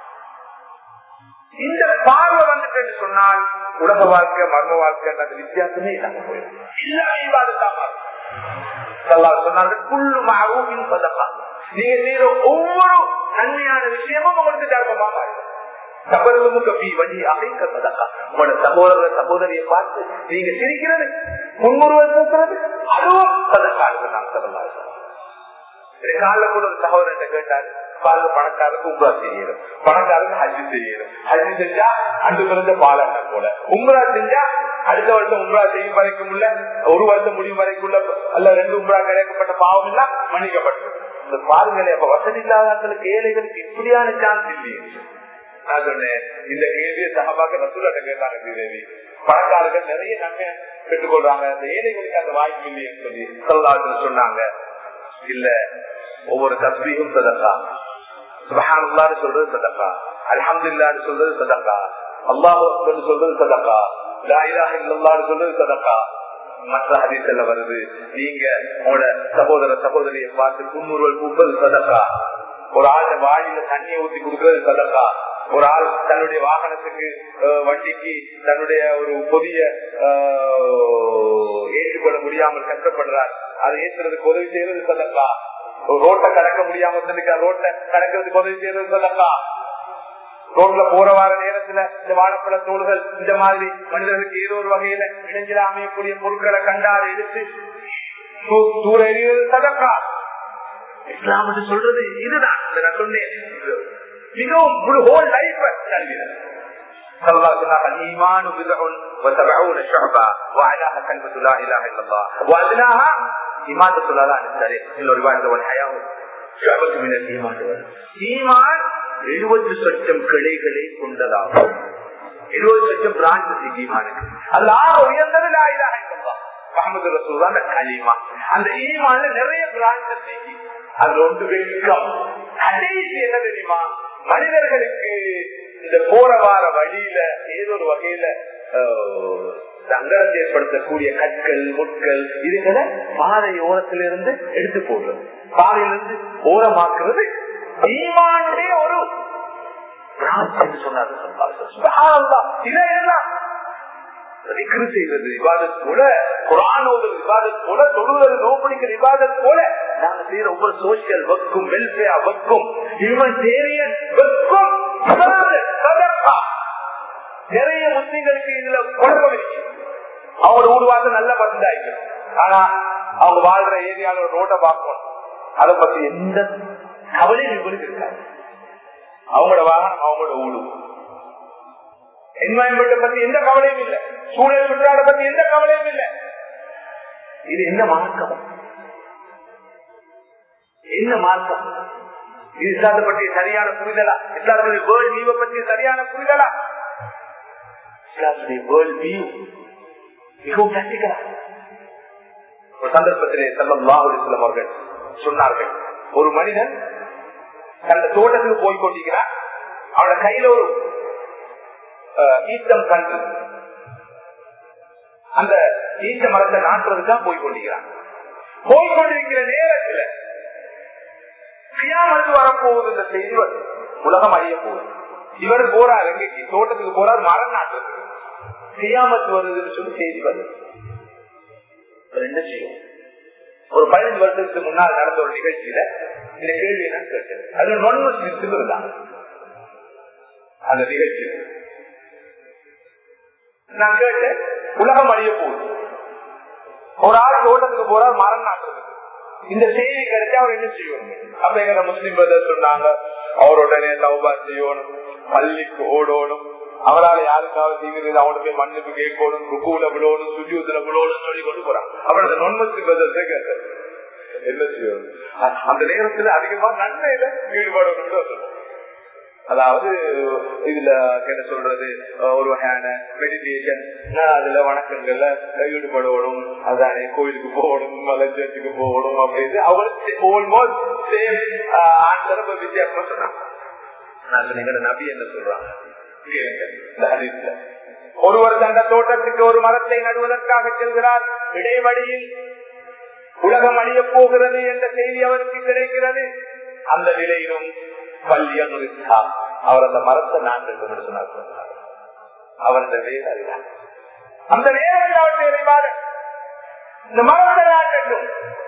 இந்த பார்வை வந்துட்டு சொன்னால் உலக வாழ்க்கை மர்ம வாழ்க்கை அந்த வித்தியாசமே இல்லாம போயிடும் எல்லாமே இவாதத்தான் மாறும். அல்லாஹ் சொன்னார்கள், "குல்லு மஅரூஃபின் சதகா." நீங்க செய்யற ஒவ்வொரு நன்மையான விஷயமும் உங்களுக்கு தர்மமா மாறும் சகோதரமுக பி வழி அகைக்க சதகா உங்களோட சகோதர சகோதரியை பார்த்து நீங்க சிரிக்கிறது முன்முறுவல் பேசுறது அதுவும் சதக்காடு நான் சொல்லலாம் கால கூட ஒரு சகோதரன் கேட்டாரு பாருங்க பணக்காரருக்கு உம்ரா செய்யணும் பணக்காரருக்கு ஹஜ்ஜு செய்யணும் ஹஜ்ஜு செஞ்சா அன்று பிறந்த பாலண்ண போல உம்ரா செஞ்சா அடுத்த வருஷம் உம்ரா செய்யும் வரைக்கும் உள்ள ஒரு வருஷம் முடியும் வரைக்கும் உள்ள அல்ல ரெண்டு உம்ரா கிடைக்கப்பட்ட பாவம் எல்லாம் மன்னிக்கப்பட்டது இந்த பாருங்களே அப்ப வசதி இல்லாதவங்களுக்கு ஏழைகளுக்கு இப்படியான சான்ஸ் இல்லையே நான் சொன்னேன் இந்த கேள்வியை சகபாக்க ரசூலாட்ட கேட்டாங்க தேவி பணக்காரர்கள் நிறைய நன்மை பெற்றுக்கொள்றாங்க அந்த ஏழைகளுக்கு அந்த வாய்ப்பு இல்லையேன்னு சொல்லி சொல்லாதுன்னு சொன்னாங்க இல்ல ஒவ்வொரு தஸ்மீகும் சதக்கா சுபஹானுல்லான்னு சொல்றது சதக்கா அல்ஹம்துலில்லாஹ்னு சொல்றது சதக்கா அல்லாஹ் அக்பர்னு சொல்றது சதக்கா லா இலாஹ இல்லல்லாஹ்னு சொல்றது சதக்கா மற்ற ஹதீஸ்ல வருது நீங்க உங்களோட சகோதர சகோதரியை பார்த்து புன்முறுவல் கூப்பது சதக்கா ஒரு ஆள் வாயில தண்ணியை ஊத்தி கொடுக்கறது சதக்கா ஒரு ஆள் தன்னுடைய வாகனத்துக்கு அஹ், வண்டிக்கு தன்னுடைய ஒரு புதிய அஹ், ஏற்றுக்கொள்ள முடியாமல் கஷ்டப்படுறார் அதை ஏற்றுறதுக்கு உதவி செய்யறது சதக்கா ஒரு ரோட்டை கடக்க முடியாம இருந்திருக்கா ரோட்டை கடக்கிறதுக்கு உதவி செய்யறது சதக்கா ரோட்ல போற வார நேரத்துல இந்த வாழைப்பழ தோள்கள் இந்த மாதிரி மனிதர்களுக்கு ஏதோ ஒரு வகையில இடைஞ்சில அமையக்கூடிய பொருட்களை கண்டால் எடுத்து தூ- தூர எறிவது சதக்கா இஸ்லாம் என்று சொல்றது இதுதான் இதை நான் சொன்னேன் இது மிகவும் முழு ஹோல் லைஃப் கல்விதான் صلى الله عليه وسلم الإيمان بضع وسبعون شعبة وأعلاها كلمة لا إله إلا الله وأدناها إماتة الأذى عن الطريق من رواية والحياة ஈமான் எழுபது லட்சம் கிளைகளை கொண்டதாகும் எழுபது லட்சம் பிரான்ச் ஈமானுக்கு அதுல ஆக உயர்ந்தது லாயிலாக முகமது ரசூல் அந்த கலிமா அந்த ஈமான்ல நிறைய பிரான்ச் நீக்கி அதுல ஒன்று வெட்கம் கடைசி என்ன தெரியுமா மனிதர்களுக்கு இந்த போற வார வழியில ஏதோ ஒரு வகையில சங்கடத்தை ஏற்படுத்தக்கூடிய கற்கள் முட்கள் இதுகளை பாதை ஓரத்திலிருந்து எடுத்து போடுறது பாதையிலிருந்து ஓரமாக்குறது ஈமானுடைய ஒரு செய்வது விவாதத் போல குரானோதல் விவாதத் போல தொழுவது நோப்படிக்கிற விவாதத் போல நாங்க செய்யற ஒவ்வொரு சோசியல் ஒர்க்கும் வெல்ஃபேர் ஒர்க்கும் ஹியூமனிடேரியன் ஒர்க்கும் நிறைய முஸ்லீம்களுக்கு இதுல குழப்பம் இருக்கு அவங்க ஊடுவாங்க நல்ல பந்தாயிருக்கு ஆனா அவங்க வாழ்ற ஏரியால ஒரு ரோட்டை பார்க்கணும் அதை பத்தி எந்த கவலையும் இவங்களுக்கு இருக்காது அவங்களோட வாகனம் அவங்களோட ஊடு என்வாயன்மெண்ட் பத்தி எந்த கவலையும் இல்லை சூழல் சுற்றாட பத்தி எந்த கவலையும் இல்லை இது என்ன மார்க்கம் என்ன மார்க்கம் இது இஸ்லாத்தை பற்றி சரியான புரிதலா இஸ்லாத்துடைய வேர்ல்ட் வியூவை பற்றி சரியான புரிதலா இஸ்லாத்துடைய வேர்ல்ட் வியூ மிகவும் கண்டிக்கிறா ஒரு சந்தர்ப்பத்திலே செல்லம் லாஹுலிஸ்லம் அவர்கள் சொன்னார்கள் ஒரு மனிதன் தந்த தோட்டத்துக்கு போய் கொண்டிருக்கிறார் அவனோட கையில ஒரு ஈத்தம் கண்டு அந்த ஈச்ச மரத்தை நாட்டுறதுக்காக போய் கொண்டிருக்கிறான் போய் கொண்டிருக்கிற நேரத்தில் கியாமத்து வரப்போகுது இந்த செய்தி வருது உலகம் அழிய போகுது இவர் போறார் எங்கேக்கு தோட்டத்துக்கு போறார் மரம் நாட்டுறதுக்கு கியாமத்து வருதுன்னு சொல்லி செய்தி வருது என்ன செய்யும் ஒரு பதினஞ்சு வருஷத்துக்கு முன்னால் நடந்த ஒரு நிகழ்ச்சியில இந்த கேள்வி என்ன கேட்டது அது நொன் முஸ்லிம்ஸுக்கு இருந்தாங்க அந்த நிகழ்ச்சி நான் கேட்டேன் உலகம் அழிய போகுது ஒரு ஆள் தோட்டத்துக்கு போறார் மரம் நாட்டுறதுக்கு இந்த செய்தி கிடைச்சா அவர் என்ன செய்யணும் அப்ப எங்க முஸ்லிம் பிரதர் சொன்னாங்க அவருடனே தௌபா செய்யணும் பள்ளிக்கு ஓடணும் அவரால் யாருக்காவது தீங்கு அவனுக்கு போய் மண்ணுக்கு கேட்கணும் ருக்குல விழணும் சுஜூத்துல விழணும் சொல்லி கொண்டு போறான் அப்புறம் அந்த நொன் முஸ்லிம் பிரதர்ஸே கேட்டார் என்ன செய்யணும் அந்த நேரத்துல அதிகமா நன்மையில ஈடுபடணும் அதாவது இதுல என்ன சொல்றது ஒரு வகையான மெடிடேஷன் அதுல வணக்கங்கள்ல ஈடுபடணும் அதானே கோயிலுக்கு போகணும் மலை சர்ச்சுக்கு போகணும் அப்படின்னு அவங்களுக்கு ஆல்மோஸ்ட் சேம் ஆன்சர் வித்தியாசமா சொன்னாங்க எங்களோட நபி என்ன சொல்றாங்க ஒருவர் தந்த தோட்டத்துக்கு ஒரு மரத்தை நடுவதற்காக செல்கிறார் இடைவெளியில் உலகம் அழிய போகிறது என்ற செய்தி அவருக்கு கிடைக்கிறது அந்த நிலையிலும் பள்ளியம் அவர் அந்த மரத்தை நாட்டு சொன்னார் அவர் அந்த வேலை அறிவார் அந்த நேரத்தில் அவற்றை அறிவார் இந்த மரத்தை நாட்டட்டும்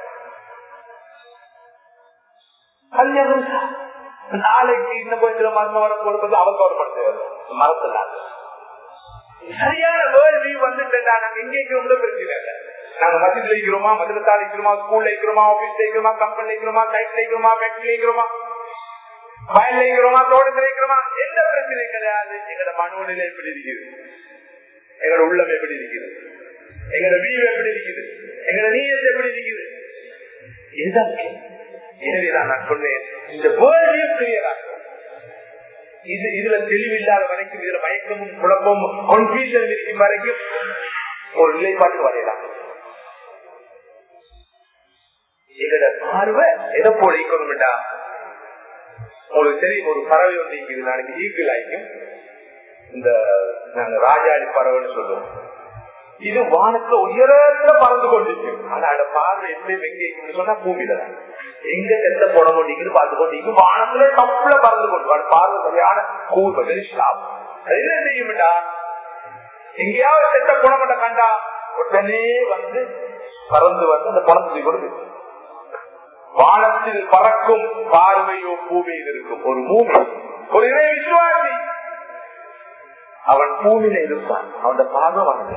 நாளைக்கு இன்னும் கொஞ்சம் மரம் வர கொடுப்பது அவர் கவலைப்படுத்துவார் மரத்தை நாட்டு சரியான வேர்ல்ட் வியூ வந்துட்டு நாங்க எங்கேயும் உள்ள பிரச்சனை இல்லை நாங்க மசித்ல இருக்கிறோமா மதுரத்தால் இருக்கிறோமா ஸ்கூல்ல இருக்கிறோமா ஆபீஸ்ல இருக்கிறோமா கம்பெனில இருக்கிறோமா சைட்ல இருக்கிறோமா ஃபேக்டரியில இருக்கிறோமா வயல்ல இருக்கிறோமா தோட்டத்தில் இருக்கிறோமா எந்த பிரச்சனை கிடையாது எங்களோட மனோநிலை எப்படி இருக்குது எங்களோட உள்ளம் எப்படி இருக்குது எங்களோட வீடு எப்படி இருக்குது எங்களோட நீயத்தை எப்படி இருக்குது இதுதான் எனவே நான் சொன்னேன் இந்த வேர்ல்டையும் கிளியர் இது இதுல தெளிவில்லாத வரைக்கும் இதுல மயக்கமும் குழப்பமும் கன்ஃபியூஷன் இருக்கும் வரைக்கும் ஒரு நிலைப்பாட்டு வரையலாம் எங்களோட பார்வை எதை போல ஈக்கணும்டா உங்களுக்கு தெரியும் ஒரு பறவை ஒன்று இருக்குது நாளைக்கு ஈக்கிள் ஆயிக்கும் இந்த நாங்க ராஜாடி பறவைன்னு சொல்லுவோம் இது வானத்துல உயரத்துல பறந்து கொண்டிருக்கு ஆனா அந்த பார்வை எப்படி எங்க சொன்னா பூமியில தான் எங்க செத்த போட முடியுது பார்த்து கொண்டிருக்கு வானத்துல டப்புல பறந்து கொண்டு பார்வை சரியான கூர்மை அது என்ன செய்யும்டா எங்கேயாவது செத்த குணமட்ட கண்டா உடனே வந்து பறந்து வந்து அந்த பணத்தை கொடுத்து வானத்தில் பறக்கும் பார்வையோ பூமியில் இருக்கும் ஒரு மூமி ஒரு இறை விசுவாசி அவன் பூமியில இருப்பான் அவன் பார்வை வானது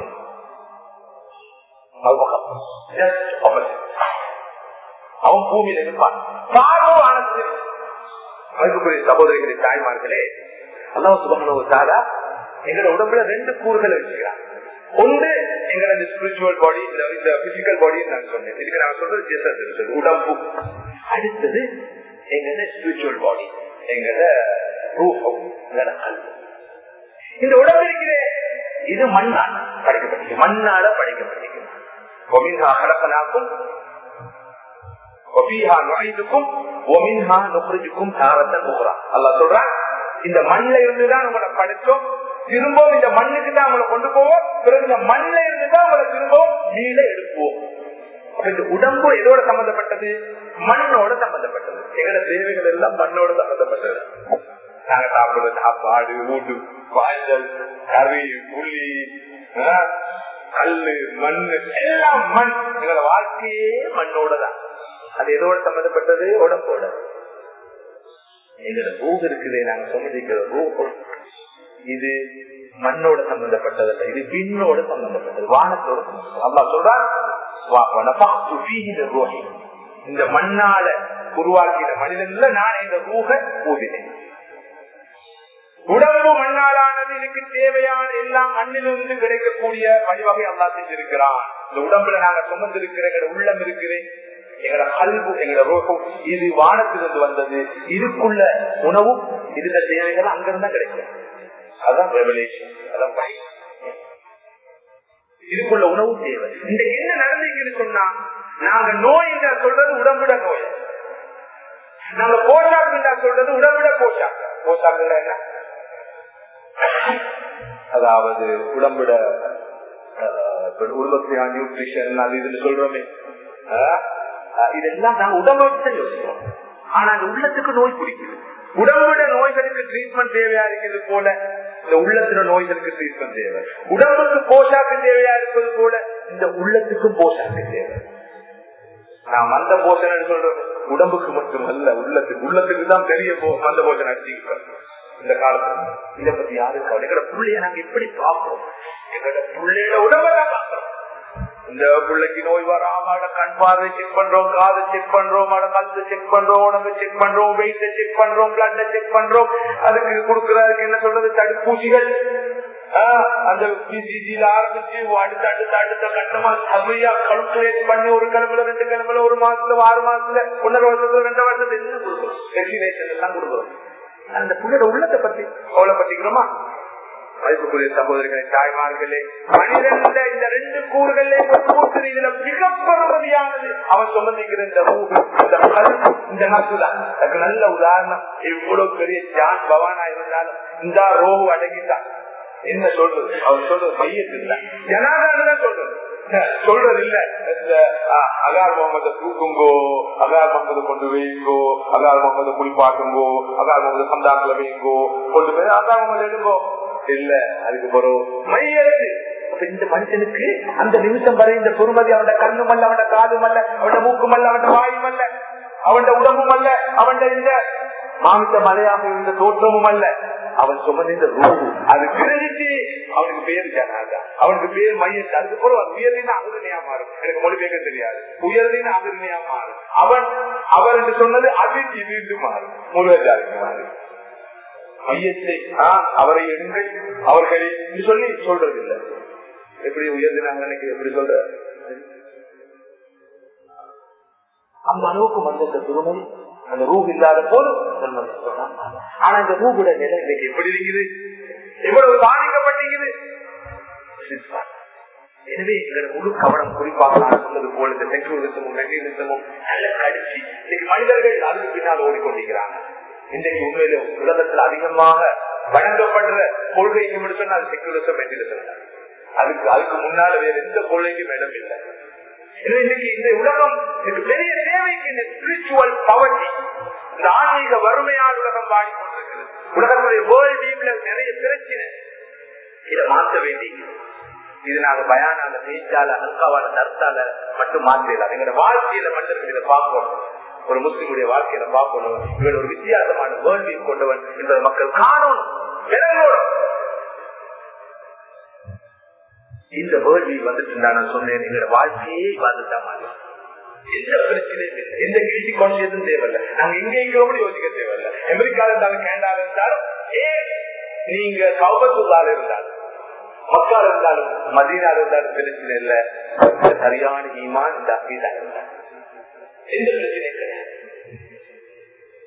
அவன் பூமியில இருப்பான் பார்வை வானத்தில் அன்புக்குரிய சகோதரிகளை தாய்மார்களே அல்லாஹ் சுபகனோ தாரா எங்களோட உடம்புல ரெண்டு கூறுகளை வச்சுக்கிறான் ஒன்று எங்களோட ஸ்பிரிச்சுவல் பாடி இந்த பிசிக்கல் பாடி நான் சொன்னேன் இதுக்கு நான் சொல்றது ஜெசஸ் உடம்பு அடுத்தது எங்களோட ஸ்பிரிச்சுவல் பாடி எங்களோட ரூபம் எங்களோட கல்வி இந்த உடம்பு இருக்கிறே இது மண்ணால் படைக்கப்பட்டிருக்கு மண்ணால படைக்கப்பட்டிருக்கு ஒமின்ஹா கலப்பனாக்கும் ஒபிஹா நுழைதுக்கும் ஒமின்ஹா நுகர்ஜுக்கும் தாரத்தை போகிறா அல்ல சொல்றான் இந்த மண்ணில இருந்துதான் உங்களை படைச்சோம் திரும்பவும் இந்த மண்ணுக்கு தான் உங்களை கொண்டு போவோம் பிறகு இந்த மண்ணில இருந்துதான் உங்களை திரும்பவும் மீள எடுப்போம் அப்ப இந்த உடம்பு எதோட சம்பந்தப்பட்டது மண்ணோட சம்பந்தப்பட்டது எங்களோட தேவைகள் எல்லாம் மண்ணோட சம்பந்தப்பட்டது நாங்க சாப்பிடுற சாப்பாடு ஊட்டு பாய்ச்சல் கறி புள்ளி ஆஹ், கல்லு மண்ணு எல்லாம் மண் எங்களோட வாழ்க்கையே மண்ணோட தான் அது எதோட சம்பந்தப்பட்டது உடம்போட எங்களோட ரூஹ் இருக்குது நாங்க சம்மதிக்கிற ரூஹ் இது மண்ணோட சம்பந்தப்பட்டதல்ல இது விண்ணோட சம்பந்தப்பட்டது வானத்தோட சம்பந்தப்பட்டது அல்லா சொல்றான் "வா- வனஃபக்து ஃபீஹி மின் ரூஹி." இந்த மண்ணால உருவாக்கின மனிதன்ல நான் இந்த ரூஹ ஊதினேன் உடம்பு மண்ணாலானது இதுக்கு தேவையான எல்லாம் மண்ணிலிருந்து கிடைக்கக்கூடிய வழிவகை அல்லா செஞ்சிருக்கிறான் இந்த உடம்புல நாங்க சுமந்திருக்கிற எங்களோட உள்ளம் இருக்கிறேன் எங்களோட கல்வு எங்களோட ரோகம் இது வானத்திலிருந்து வந்தது இதுக்குள்ள உணவும் இதுல தேவைகள் அங்கிருந்தா கிடைக்கும் அதான் ரெவலேஷன் அதான் பயம் இதுக்குள்ள உணவு தேவை இந்த என்ன நடந்தீங்கன்னு சொன்னா நாங்க நோய் என்றா சொல்றது உடம்புட நோய் நாங்க போஷாக்கு என்றா சொல்றது உடம்புட போஷாக்கு போஷாக்குன்னா என்ன அதாவது உடம்புட உருவத்தையா நியூட்ரிஷன் அது இதுன்னு சொல்றோமே ஆஹ், ஆஹ், இதெல்லாம் நாங்க உடம்பை வச்சு யோசிக்கிறோம் ஆனா அந்த உள்ளத்துக்கு நோய் பிடிக்குது உடம்புட நோய்களுக்கு ட்ரீட்மெண்ட் தேவையா இருக்கிறது போல இந்த உள்ளத்துல நோய்களுக்கு ட்ரீட்மெண்ட் தேவை உடம்புக்கு போஷாக்கு தேவையா இருப்பது போல இந்த உள்ளத்துக்கும் போஷாக்கு தேவை நான் மந்த போஷனை சொல்றேன் உடம்புக்கு மட்டும் அல்ல உள்ளத்துக்கு உள்ளத்துக்கு தான் பெரிய போ- மந்த போஷனை அடிச்சுக்கிறோம் இந்த காலத்துல இதை பத்தி யாரும் கவலை எங்களோட பிள்ளைய நாங்க எப்படி பார்க்கிறோம் எங்களோட பிள்ளையோட உடம்பை தான் பார்க்கிறோம் இந்த பிள்ளைக்கு நோய் வராம அட கண் பார்வை செக் பண்றோம் காது செக் பண்றோம் அட கழுத்து செக் பண்றோம் உடம்பு செக் பண்றோம் வெயிட்ட செக் பண்றோம் பிளட்ட செக் பண்றோம் அதுக்கு கொடுக்கறதுக்கு என்ன சொல்றது தடுப்பூசிகள் ஆஹ், அந்த பிசிஜில ஆரம்பிச்சு அடுத்த அடுத்த அடுத்த கட்டமா சரியா கல்குலேட் பண்ணி ஒரு கிழமைல ரெண்டு கிழமைல ஒரு மாசத்துல ஆறு மாசத்துல ஒன்னரை வருஷத்துல ரெண்டு வருஷத்துல என்ன கொடுக்குறோம் வெக்சினேஷன் எல்லாம் கொடுக்குறோம் அந்த புள்ளோட உள்ளத்தை பத்தி கவலைப்பட்டிக்கிறோமா மதிப்புக்குரிய சகோதரிகளை தாய்மார்களே மனிதன் இந்த ரெண்டு கூறுகளே கூட்டு இதுல மிக பெருமதியானது அவன் சுமந்திக்கிற இந்த ரூஹு, இந்த கல்வி இந்த நசுதான் அதுக்கு நல்ல உதாரணம் எவ்வளவு பெரிய ஜான் பவானா இருந்தாலும் இந்த ரோஹு அடங்கிட்டான் என்ன சொல்றது அவர் சொல்றது மையத்து இல்ல ஜனாதான் சொல்றது சொல்றது இல்ல இந்த அஹ், அகார் முகமது தூக்குங்கோ அகார் முகமது கொண்டு வைங்கோ அகார் முகமது குளிப்பாட்டுங்கோ அகார் முகமது சந்தாக்குல வைங்கோ கொண்டு போய் அகார் முகமது எடுங்கோ இல்ல அதுக்கு பிறகு மையத்து அப்ப இந்த மனுஷனுக்கு அந்த நிமிஷம் வரை இந்த பொறுமதி அவனோட கண்ணும் அல்ல அவனோட காதும் அல்ல அவனோட மூக்கும் அல்ல அவனோட வாயும் அல்ல அவனோட உடம்பும் அல்ல அவனோட இந்த மாமிச மலையாக இருந்த தோற்றமும் அல்ல அவன் சுமந்த இந்த ரூபு அது கிரகிச்சு அவனுக்கு பேர் ஜனாதா அவனுக்கு பேர் மையத்து அதுக்கப்புறம் அது உயர்தின அகிருணையா மாறும் எனக்கு மொழிபெயர்க்க தெரியாது உயர்தின அகிருணையா மாறும் அவன் அவர் என்று சொன்னது அது இது மாறும் முருகஜாதிக்கு மாறும் மையத்தை ஆஹ், அவரை எண்கள் அவர்களை இது சொல்லி சொல்றது இல்ல எப்படி உயர்ந்தினாங்க அன்னைக்கு எப்படி சொல்ற அந்த அளவுக்கு வந்த இந்த துருமம் அந்த ரூப் இல்லாத போது சொல்வது சொன்னான். ஆனா இந்த ரூபுட நிலை இன்னைக்கு எப்படி இருக்குது எவ்வளவு பாதிக்கப்பட்டிருக்குது எனவே எங்களோட முழு கவனம் குறிப்பாக நான் சொன்னது போல இந்த செக்யூரிசமும் மெட்டீரியலிசமும் நல்ல கடிச்சு இன்னைக்கு மனிதர்கள் அதுக்கு பின்னால் ஓடிக்கொண்டிருக்கிறாங்க இன்றைக்கு உண்மையில உலகத்தில் அதிகமாக வழங்கப்படுற கொள்கைக்கு சொன்னா அது செக்யூரிசம் மெட்டீரியலிசம் அதுக்கு அதுக்கு முன்னால வேற எந்த கொள்கைக்கும் இடம் இல்லை எனவே இன்னைக்கு இந்த உலகம் இதுக்கு பெரிய தேவைக்கு இந்த ஸ்பிரிச்சுவல் பவர்ட்டி இந்த ஆன்மீக வறுமையால் உலகம் பாடிக்கொண்டிருக்கிறது உலகத்துடைய வேர்ல்ட் டீப்ல நிறைய பிரச்சனை இதை மாற்ற வேண்டி இது நாங்க பயானால பேச்சால அல்காவால தர்த்தால மட்டும் மாற்றல எங்களோட வாழ்க்கையில மட்டும் இதை பார்க்கணும் ஒரு முஸ்லிமுடைய வாழ்க்கையில பார்க்கணும் இவன் ஒரு வித்தியாசமான வேர்ல்ட் வியூ கொண்டவன் என்பதை மக்கள் காணணும் விளங்கணும் இந்த வேர்ல்ட் வியூ வந்துட்டு நான் சொன்னேன் எங்களோட வாழ்க்கையே பார்த்துட்டா மாதிரி எந்த பிரச்சனையும் இல்லை எந்த கிழிச்சி கான்சியஸும் தேவையில்லை நாங்க எங்க இருக்கிறோம் யோசிக்க தேவையில்லை அமெரிக்கால இருந்தாலும் கேனடால இருந்தாலும் ஏன் நீங்க சௌபத்துள்ளால இருந்தாலும் மக்கள் இருந்தாலும் மதீனால இருந்தாலும் பிரச்சனை இல்ல சரியான ஈமான் இந்த அக்கீதா இருந்தாலும் எந்த பிரச்சனையும் கிடையாது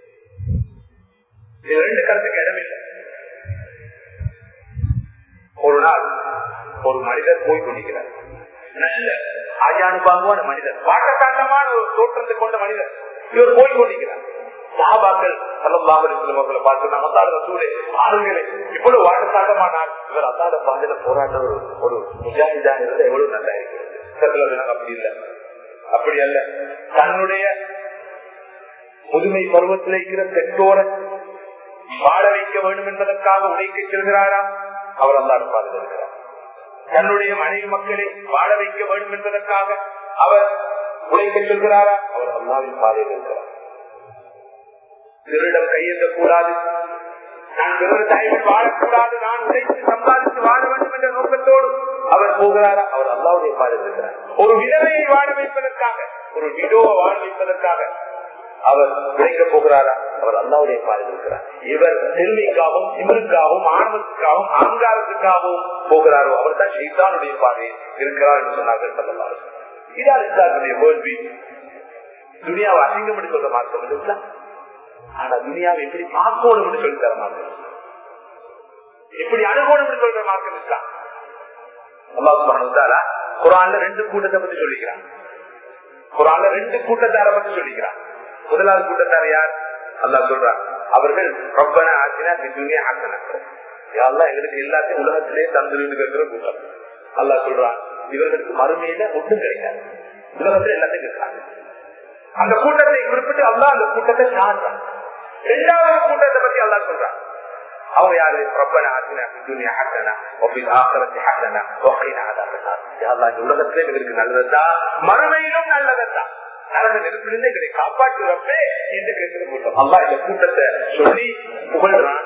ஒரு மனிதர் போய் கொண்டிருக்கிறார் நல்ல ஆஜானுபாகுவான மனிதர் வாட்டக்காட்டமான ஒரு தோற்றத்தை கொண்ட மனிதர் இவர் போய் கொண்டிருக்கிறார் சாபாக்கள் அவர்களை பார்த்து நம்ம அல்லாத ரசூலே ஆளுங்களே இவ்வளவு வாட்டக்காட்டமானால் இவர் அல்லாத பாதையில போராட்ட ஒரு ஒரு முஜாஹிதா இருந்தா எவ்வளவு நல்லா இருக்கிறது அப்படி இல்லை அப்படி அல்ல தன்னுடைய முதுமை பருவத்தில் இருக்கிற பெற்றோரை வாழ வைக்க வேண்டும் என்பதற்காக உடைக்க செல்கிறாரா அவர் அல்லாத பாதையில் இருக்கிறார் தன்னுடைய மனைவி மக்களை வாழ வைக்க வேண்டும் என்பதற்காக அவர் உழைக்க செல்கிறாரா அவர் அல்லாவின் பாதையில் இருக்கிறார் திருடம் கையெழுத்த கூடாது நான் விவசாயம் வாழக்கூடாது நான் உழைத்து சம்பாதித்து வாழ வேண்டும் என்ற நோக்கத்தோடு அவர் போகிறாரா அவர் அல்லாவுடைய பாதையில் இருக்கிறார் ஒரு விதவையை வாழ வைப்பதற்காக ஒரு விடோவை வாழ வைப்பதற்காக அவர் உழைக்க போகிறாரா அவர் அல்லாவுடைய பாதையில் இருக்கிறார் இவர் பெருமைக்காகவும் இவருக்காகவும் ஆணவத்துக்காகவும் அகங்காரத்துக்காகவும் போகிறாரோ அவர் தான் ஷெய்தானுடைய பாதையில் இருக்கிறார் என்று சொன்னார்கள் சொல்லலாம் இதான் இஸ்லாத்துடைய வேள்வி துனியாவை அசிங்கம் என்று சொல்ற மார்க்கம் இல்லைங்களா ஆனா துனியாவை எப்படி பார்க்கணும் என்று சொல்லி தர மார்க்கம் எப்படி அணுகணும் என்று சொல்ற மார்க்கம் இஸ்லாம் அல்லாஹ் குரான்ல ரெண்டு கூட்டத்தை பத்தி சொல்லிக்கிறான் குரான்ல ரெண்டு கூட்டத்தார பத்தி சொல்லிக்கிறான் முதலாவது கூட்டத்தார் யார் அல்லா சொல்றான் அவர்கள் ரொம்பன ஆசினா துணியா ஆசன யாரெல்லாம் எங்களுக்கு எல்லாத்தையும் உலகத்திலே தந்துருந்து கேட்கிற கூட்டம் அல்லா சொல்றான் இவர்களுக்கு மறுமையில ஒன்றும் கிடைக்காது உலகத்துல எல்லாத்தையும் இருக்காங்க அந்த கூட்டத்தை குறிப்பிட்டு அல்லா அந்த கூட்டத்தை சாடுறான் இரண்டாவது கூட்டத்தை பத்தி அல்லா சொல்றான் அவங்க யாரு ரப்பன ஆசினா துணியா ஹசனா ஒபில் ஆசிரத்தை ஹசனா ஒகைனா அதான் உலகத்திலே எங்களுக்கு நல்லதுதான் மறுமையிலும் நல்லதுதான் நடந்த நெருப்பிலிருந்து எங்களை காப்பாற்றுறப்பே என்று கேட்கிற கூட்டம் அல்லா இந்த கூட்டத்தை சொல்லி புகழ்றான்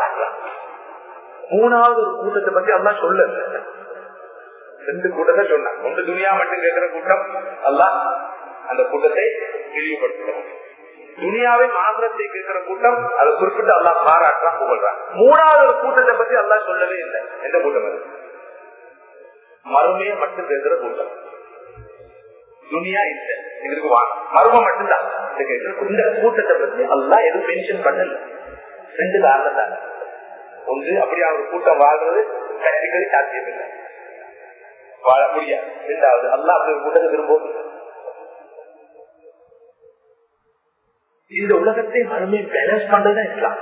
மூணாவது ஒரு கூட்டத்தை பத்தி அல்லா சொல்ல ரெண்டு கூட்டத்தை சொன்னான் ஒன்று துணியா மட்டும் கேட்கிற கூட்டம் அல்லா அந்த கூட்டத்தை இழிவுபடுத்துகிறான் துனியாவை மாத்திரத்தை கேட்கிற கூட்டம் அதை குறிப்பிட்டு அல்லா பாராட்டான் புகழ்றான் மூணாவது ஒரு கூட்டத்தை பத்தி அல்லா சொல்லவே இல்லை எந்த கூட்டம் அது மறுமையை மட்டும் கேட்கிற கூட்டம் துணியா இல்ல எங்களுக்கு மர்மம் மட்டும்தான் இந்த கூட்டத்தை பத்தி எல்லாம் எதுவும் மென்ஷன் பண்ணல ரெண்டு காரணத்தால ஒன்று அப்படியா ஒரு கூட்டம் வாழ்றது கட்டிகளை சாத்தியம் இல்லை வாழ முடியாது இரண்டாவது அல்லா அப்படி ஒரு கூட்டத்தை விரும்பும் இந்த உலகத்தை மறுமை பேலன்ஸ் பண்றதா இருக்கலாம்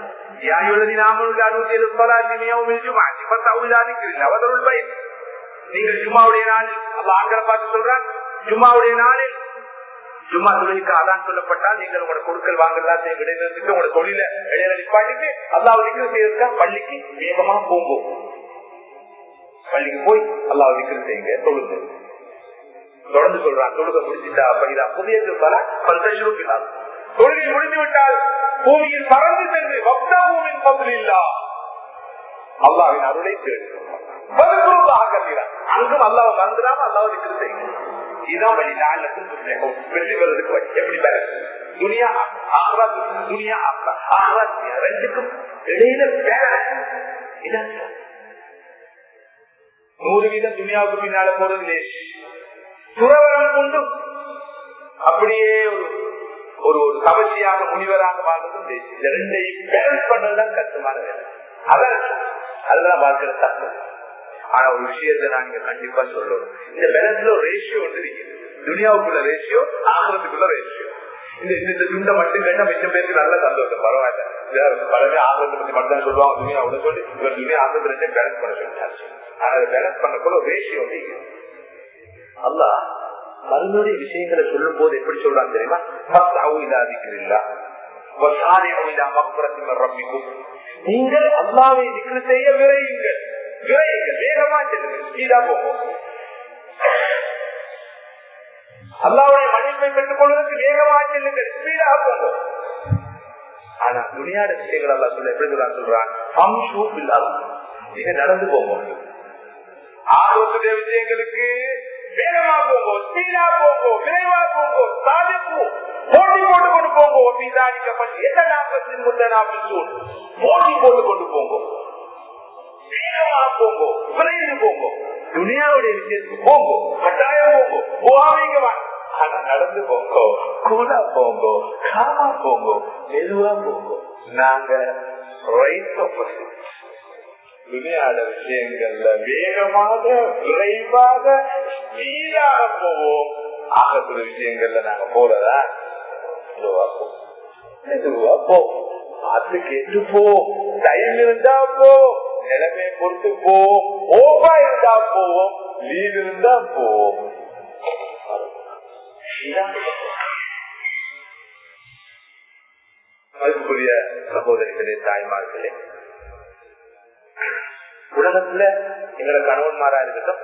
நீங்கள் ஜுமாவுடைய நாளில் அல்ல ஆண்களை பார்த்து சொல்றான் ஜும்மாவுடைய நாளில் ஜும்மா தொழிலுக்கு அதான் சொல்லப்பட்டால் நீங்கள் உங்களோட கொடுக்கல் வாங்குறதா விடைநிறுத்திட்டு உங்களோட தொழில இடையில நிப்பாட்டிட்டு அல்லாவுக்கு செய்யறதுக்கா பள்ளிக்கு வேகமா போகும் பள்ளிக்கு போய் அல்லாவுக்கு செய்யுங்க தொழுது தொடர்ந்து சொல்றான் தொழுக முடிச்சுட்டா அப்படிதான் புதிய சொல்றா பல்தா தொழுகை முடிந்து விட்டால் பூமியில் பறந்து சென்று பக்த பூமியின் பகுதி இல்லா அல்லாவின் அருளை தேடு அங்கும் அல்லாவை மறந்துடாம அல்லாவை விக்கிரம் செய்யுங்க இதுதான் வழி நாளுக்கும் வெற்றி பெறதுக்கு வழி எப்படி பெற துனியா ஆக்ரா துனியா ஆக்ரா ஆக்ரா துனியா ரெண்டுக்கும் இடையில வேற இதான் நூறு வீதம் துனியாவுக்கு பின்னால போறது லேஸ் துறவரம் கொண்டு அப்படியே ஒரு ஒரு ஒரு கவர்ச்சியாக முனிவராக வாழ்றதும் லேஸ் இந்த ரெண்டையும் பேலன்ஸ் பண்றதுதான் கஷ்டமான வேலை அதான் அதுதான் பார்க்கிற தப்பு ஆனா ஒரு விஷயத்த நான் இங்க கண்டிப்பா சொல்லணும் இந்த பேலன்ஸ்ல ஒரு ரேஷியோ வந்து இருக்குது துனியாவுக்குள்ள ரேஷியோ ஆகிறதுக்குள்ள ரேஷியோ இந்த இந்த துண்டை மட்டும் கேட்டா மிச்சம் பேருக்கு நல்ல சந்தோஷம் பரவாயில்ல பலமே ஆகிறத பத்தி மட்டும் தான் சொல்லுவாங்க துணியாவோட சொல்லி இவர் துணியா ஆகிறது ரெண்டே பேலன்ஸ் பண்ண சொல்லிட்டாரு ஆனா அதை பேலன்ஸ் பண்ணக்குள்ள ஒரு ரேஷியோ வந்து அல்லா மருந்துடைய விஷயங்களை சொல்லும் போது எப்படி சொல்றாங்க தெரியுமா இல்லாதிக்கிறீங்களா நீங்கள் அல்லாவை திக்ரு செய்ய விரையுங்கள் விரையுங்கள் வேகமா செல்லுங்கள் ஸ்பீடா போகும் அல்லாவுடைய மன்னிப்பை பெற்றுக் கொள்வதற்கு வேகமா செல்லுங்கள் ஸ்பீடா போகும் ஆனா துணியாட விஷயங்கள் அல்லா சொல்ல எப்படி சொல்றான் நீங்க நடந்து போகும் ஆரோக்கிய விஷயங்களுக்கு வேகமா போங்கோ ஸ்பீடா போங்கோ விரைவா போங்கோ சாதிப்பு போட்டி போட்டு கொண்டு போங்கோ மீதானிக்கப்பட்டு எந்த நாற்பத்தி முத்த நாற்பத்தி போட்டி போட்டு கொண்டு போங்கோ வேகமா போங்கோ விரைந்து போங்கோ துணியாவுடைய விஷயத்துக்கு போங்கோ கட்டாயம் போங்கோ போவாங்க ஆனா நடந்து போங்கோ கூலா போங்கோ காமா போங்கோ மெதுவா போங்கோ நாங்க ரைட் ஆப்போசிட் துணியாட விஷயங்கள்ல வேகமாக விரைவாக ஸ்பீடாக போவோம் ஆகக்கூடிய விஷயங்கள்ல நாங்க போறதா இதுவா போ இதுவா போ பார்த்து கேட்டு போ டைம் இருந்தா போ நிலைமையை பொறுத்து போவோம் ஓப்பா இருந்தா போவோம் லீவ் இருந்தா போவோம் மதிப்புக்குரிய சகோதரிகளே தாய்மார்களே உலகத்துல எங்களோட கணவன்மாரா இருக்கட்டும்